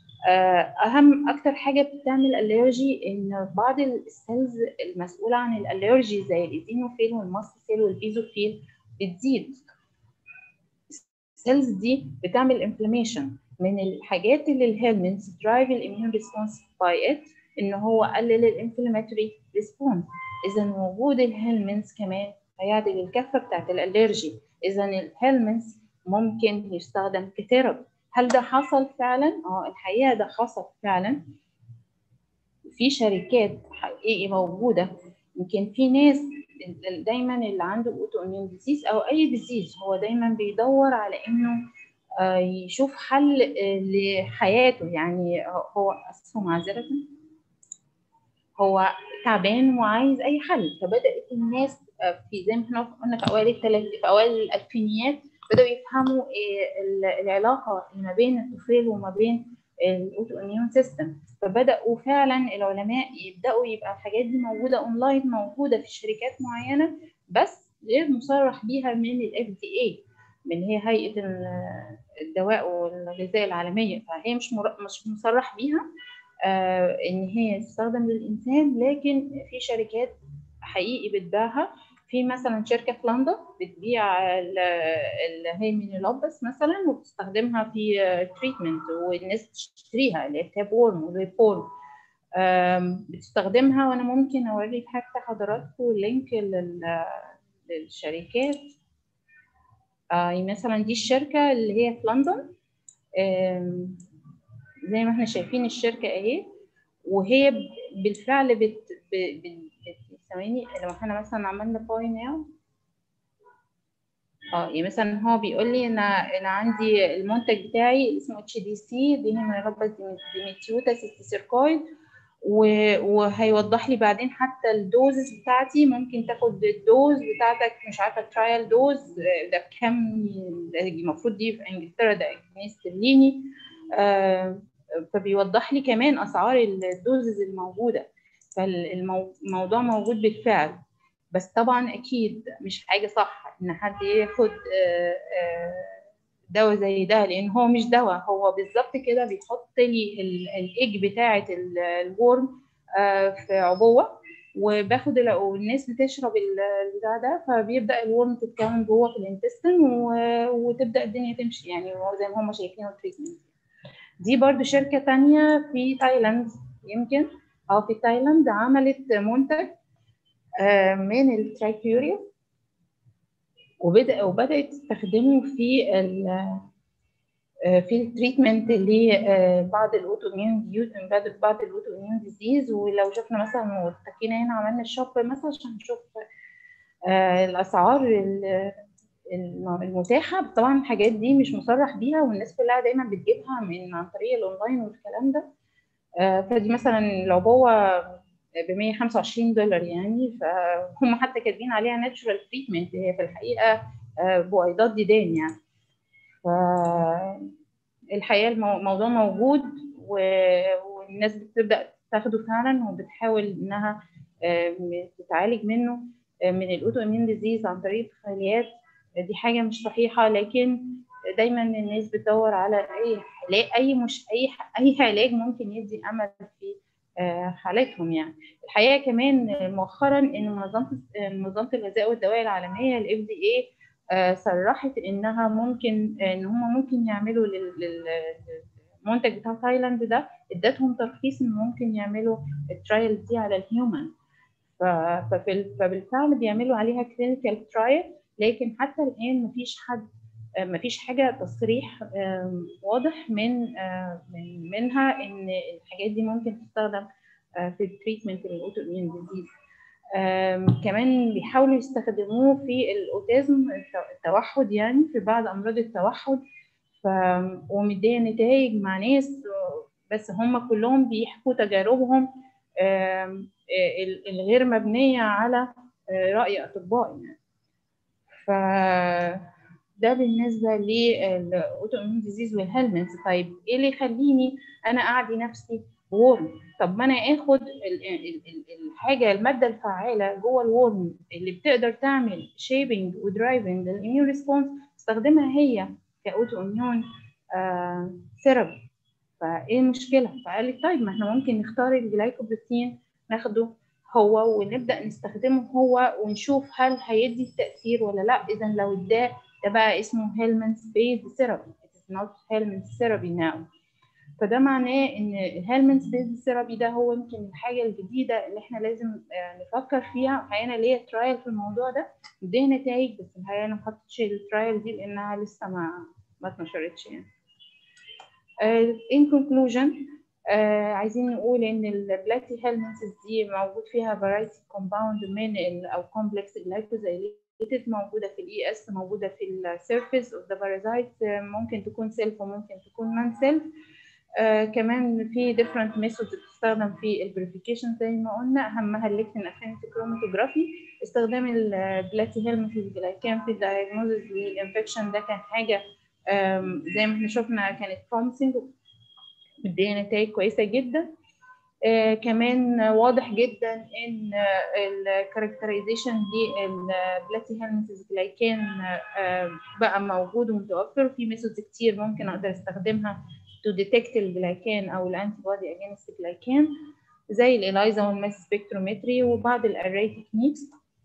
اهم اكتر حاجه بتعمل الرجي ان بعض السيلز المسؤوله عن الالرجي زي الايزينوفيل والماست سيل والبيزوفيل بتزيد السيلز دي بتعمل انفلاميشن من الحاجات اللي الهيلمنتس درايف الاميون ريسبونس باي ات ان هو قلل الانفلاماتوري ريسبونس اذا وجود الهيلمنتس كمان هيعدل الكفه بتاعت الالرجي اذا الهيلمنتس ممكن يستخدم كثيرابي هل ده حصل فعلا؟ اه الحقيقه ده حصل فعلا في شركات حقيقي موجوده يمكن في ناس دايما اللي عنده اوتو اميون ديزيز او اي ديزيز هو دايما بيدور على انه يشوف حل لحياته يعني هو اسفه معذره هو تعبان وعايز اي حل فبدات الناس في زي ما احنا قلنا في اوائل الثلاث في اوائل الالفينيات بدأوا يفهموا العلاقة ما بين الطفيل وما بين الاوتو اميون سيستم فبدأوا فعلا العلماء يبدأوا يبقى الحاجات دي موجودة اونلاين موجودة في شركات معينة بس غير مصرح بيها من الاف دي اي من هي هيئة الدواء والغذاء العالمية فهي مش مش مصرح بيها آه ان هي تستخدم للانسان لكن في شركات حقيقي بتبيعها في مثلا شركه في لندن بتبيع الهيمينولوبس مثلا وبتستخدمها في تريتمنت والناس تشتريها اللي هي تاب وورم والريبول بتستخدمها وانا ممكن اوريك حتى حضراتكم لينك للشركات آه مثلا دي الشركه اللي هي في لندن زي ما احنا شايفين الشركه اهي وهي بالفعل بت ثواني لو احنا مثلا عملنا باي ناو اه يعني مثلا هو بيقول لي انا انا عندي المنتج بتاعي اسمه اتش دي سي دي هيمينوباث ديميتيوتا سيستيسيركويد وهيوضح لي بعدين حتى الدوزز بتاعتي ممكن تاخد الدوز بتاعتك مش عارفه ترايل دوز ده بكام المفروض دي في انجلترا ده جنيه استرليني آه فبيوضح لي كمان اسعار الدوزز الموجوده فالموضوع موجود بالفعل بس طبعا اكيد مش حاجه صح ان حد ياخد دواء زي ده لان هو مش دواء هو بالظبط كده بيحط لي الايج بتاعه الورم في عبوه وباخد والناس بتشرب البتاع ده فبيبدا الورم تتكون جوه في الانتستين وتبدا الدنيا تمشي يعني زي ما هم شايفين التريتمنت دي برضو شركه تانية في تايلاند يمكن او في تايلاند عملت منتج من الترايكيوريا وبدأ وبدأت تستخدمه في في التريتمنت لبعض الاوتوميون بعض الاوتوميون ديزيز ولو شفنا مثلا واتكينا هنا عملنا الشوب مثلا عشان نشوف الاسعار المتاحه طبعا الحاجات دي مش مصرح بيها والناس كلها دايما بتجيبها من عن طريق الاونلاين والكلام ده فدي مثلا العبوه ب 125 دولار يعني فهم حتى كاتبين عليها ناتشورال تريتمنت هي في الحقيقه بويضات ديدان يعني فالحقيقه الموضوع موجود والناس بتبدا تاخده فعلا وبتحاول انها تتعالج منه من الاوتو اميون ديزيز عن طريق الطفيليات دي حاجه مش صحيحه لكن دايما الناس بتدور على اي علاج اي مش اي اي علاج ممكن يدي امل في حالاتهم يعني الحقيقه كمان مؤخرا ان منظمه منظمه الغذاء والدواء العالميه الاف دي اي صرحت انها ممكن ان هم ممكن يعملوا للمنتج بتاع تايلاند ده ادتهم ترخيص ان ممكن يعملوا الترايل دي على الهيومن فبالفعل بيعملوا عليها كلينيكال ترايل لكن حتى الان مفيش حد مفيش حاجه تصريح واضح من من منها ان الحاجات دي ممكن تستخدم في التريتمنت للاوتو اميون ديزيز كمان بيحاولوا يستخدموه في الاوتيزم التوحد يعني في بعض امراض التوحد ف ومديه نتائج مع ناس بس هم كلهم بيحكوا تجاربهم الغير مبنيه على راي اطباء يعني ف ده بالنسبه للاوتو اميون ديزيز والهيلمنتس طيب ايه اللي يخليني انا اعدي نفسي وورم طب ما انا اخد الحاجه الماده الفعاله جوه الورم اللي بتقدر تعمل شيبنج ودرايفنج للاميون ريسبونس استخدمها هي كاوتو اميون ثيرابي فايه المشكله فقال لي طيب ما احنا ممكن نختار الجلايكوبروتين ناخده هو ونبدا نستخدمه هو ونشوف هل هيدي التاثير ولا لا اذا لو اداه ده بقى اسمه هيلمنتس بيز ثيرابي it is not هيلمنتس ثيرابي now فده معناه ان الهيلمنتس بيز ثيرابي ده هو يمكن الحاجه الجديده اللي احنا لازم نفكر فيها الحقيقه انا ليا ترايل في الموضوع ده اديه نتائج بس الحقيقه انا ما حطيتش الترايل دي لانها لسه ما ما اتنشرتش يعني in conclusion آه عايزين نقول ان البلاتي هيلمنتس دي موجود فيها فرايتي كومباوند من ال او كومبلكس جلايكوزايليتد موجوده في الاي اس موجوده في السيرفيس اوف ذا بارازايت ممكن تكون سيلف وممكن تكون نون سيلف آه كمان في different methods بتستخدم في الفيريفيكيشن زي ما قلنا اهمها الليكتين افينيتي كروماتوجرافي استخدام البلاتي هيلمنتس جلايكان في الدايجنوزز للانفكشن ده كان حاجه زي ما احنا شفنا كانت promising مديه نتائج كويسه جدا آه كمان واضح جدا ان الكاركترايزيشن للبلاتي هيلمنتس جلايكان آه بقى موجود ومتوفر وفي ميثودز كتير ممكن اقدر استخدمها to detect الجلايكان او الانتي بودي against الجلايكان زي الإلايزا والماس سبكترومتري وبعض الاري تكنيكس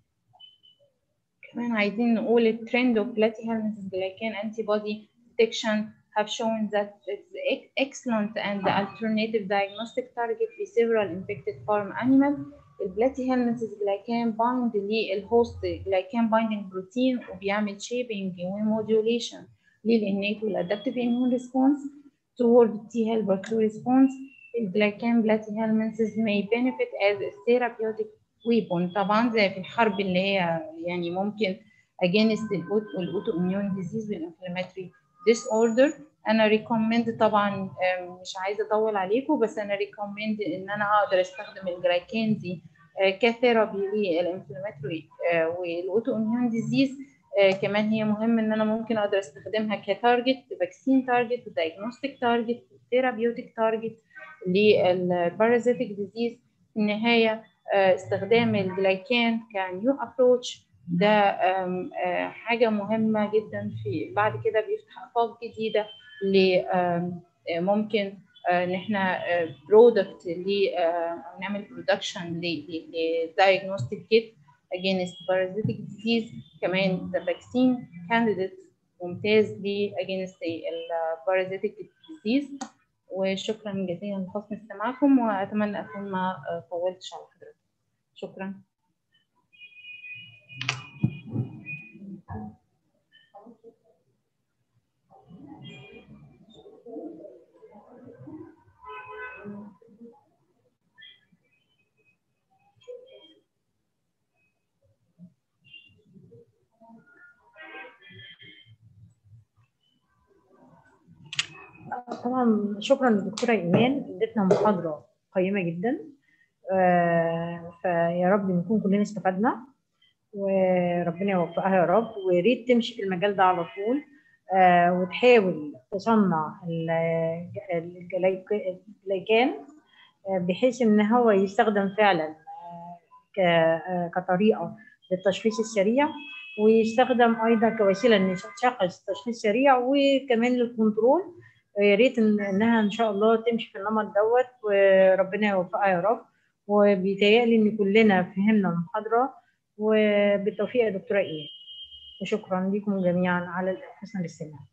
كمان عايزين نقول الترند of platyhelminths glycan antibody detection have shown that it's excellent and alternative diagnostic target في several infected farm animals. البلاتيهلمنثs glycan bind للهوست glycan binding protein وبيعمل shaping وموديوليشن للإنيت والadaptive immune response toward T helper 2 response. الجلايكان platyhelminths may benefit as a therapeutic weapon طبعا زي في الحرب اللي هي يعني ممكن against الاوتو immune disease والinflammatory disorder انا ريكومند طبعا مش عايزه اطول عليكم بس انا ريكومند ان انا اقدر استخدم الجلايكان دي كثيرابي للانفلاماتوري والاوتو اميون ديزيز كمان هي مهم ان انا ممكن اقدر استخدمها كتارجت فاكسين تارجت ودايجنوستيك تارجت ثيرابيوتيك تارجت للبارازيتيك ديزيز في النهايه استخدام الجلايكان كنيو ابروتش ده حاجه مهمه جدا في بعد كده بيفتح افاق جديده ل ممكن ان احنا برودكت ل نعمل برودكشن لدايجنوستيك كيت against parasitic disease كمان the vaccine candidate ممتاز ل against البارازيتيك disease وشكرا جزيلا لحسن استماعكم واتمنى اكون ما طولتش على حضرتك شكرا طبعا شكرا للدكتوره ايمان ادتنا محاضره قيمه جدا آه فيا رب نكون كلنا استفدنا وربنا يوفقها يا رب ويا ريت تمشي في المجال ده على طول آه وتحاول تصنع الجلايكان آه بحيث ان هو يستخدم فعلا كطريقه للتشخيص السريع ويستخدم ايضا كوسيله ان تشخص تشخيص سريع وكمان للكنترول يا ريت انها ان شاء الله تمشي في النمط دوت وربنا يوفقها يا رب وبيتهيألي ان كلنا فهمنا المحاضره وبالتوفيق يا دكتوره ايه وشكرا لكم جميعا على حسن الاستماع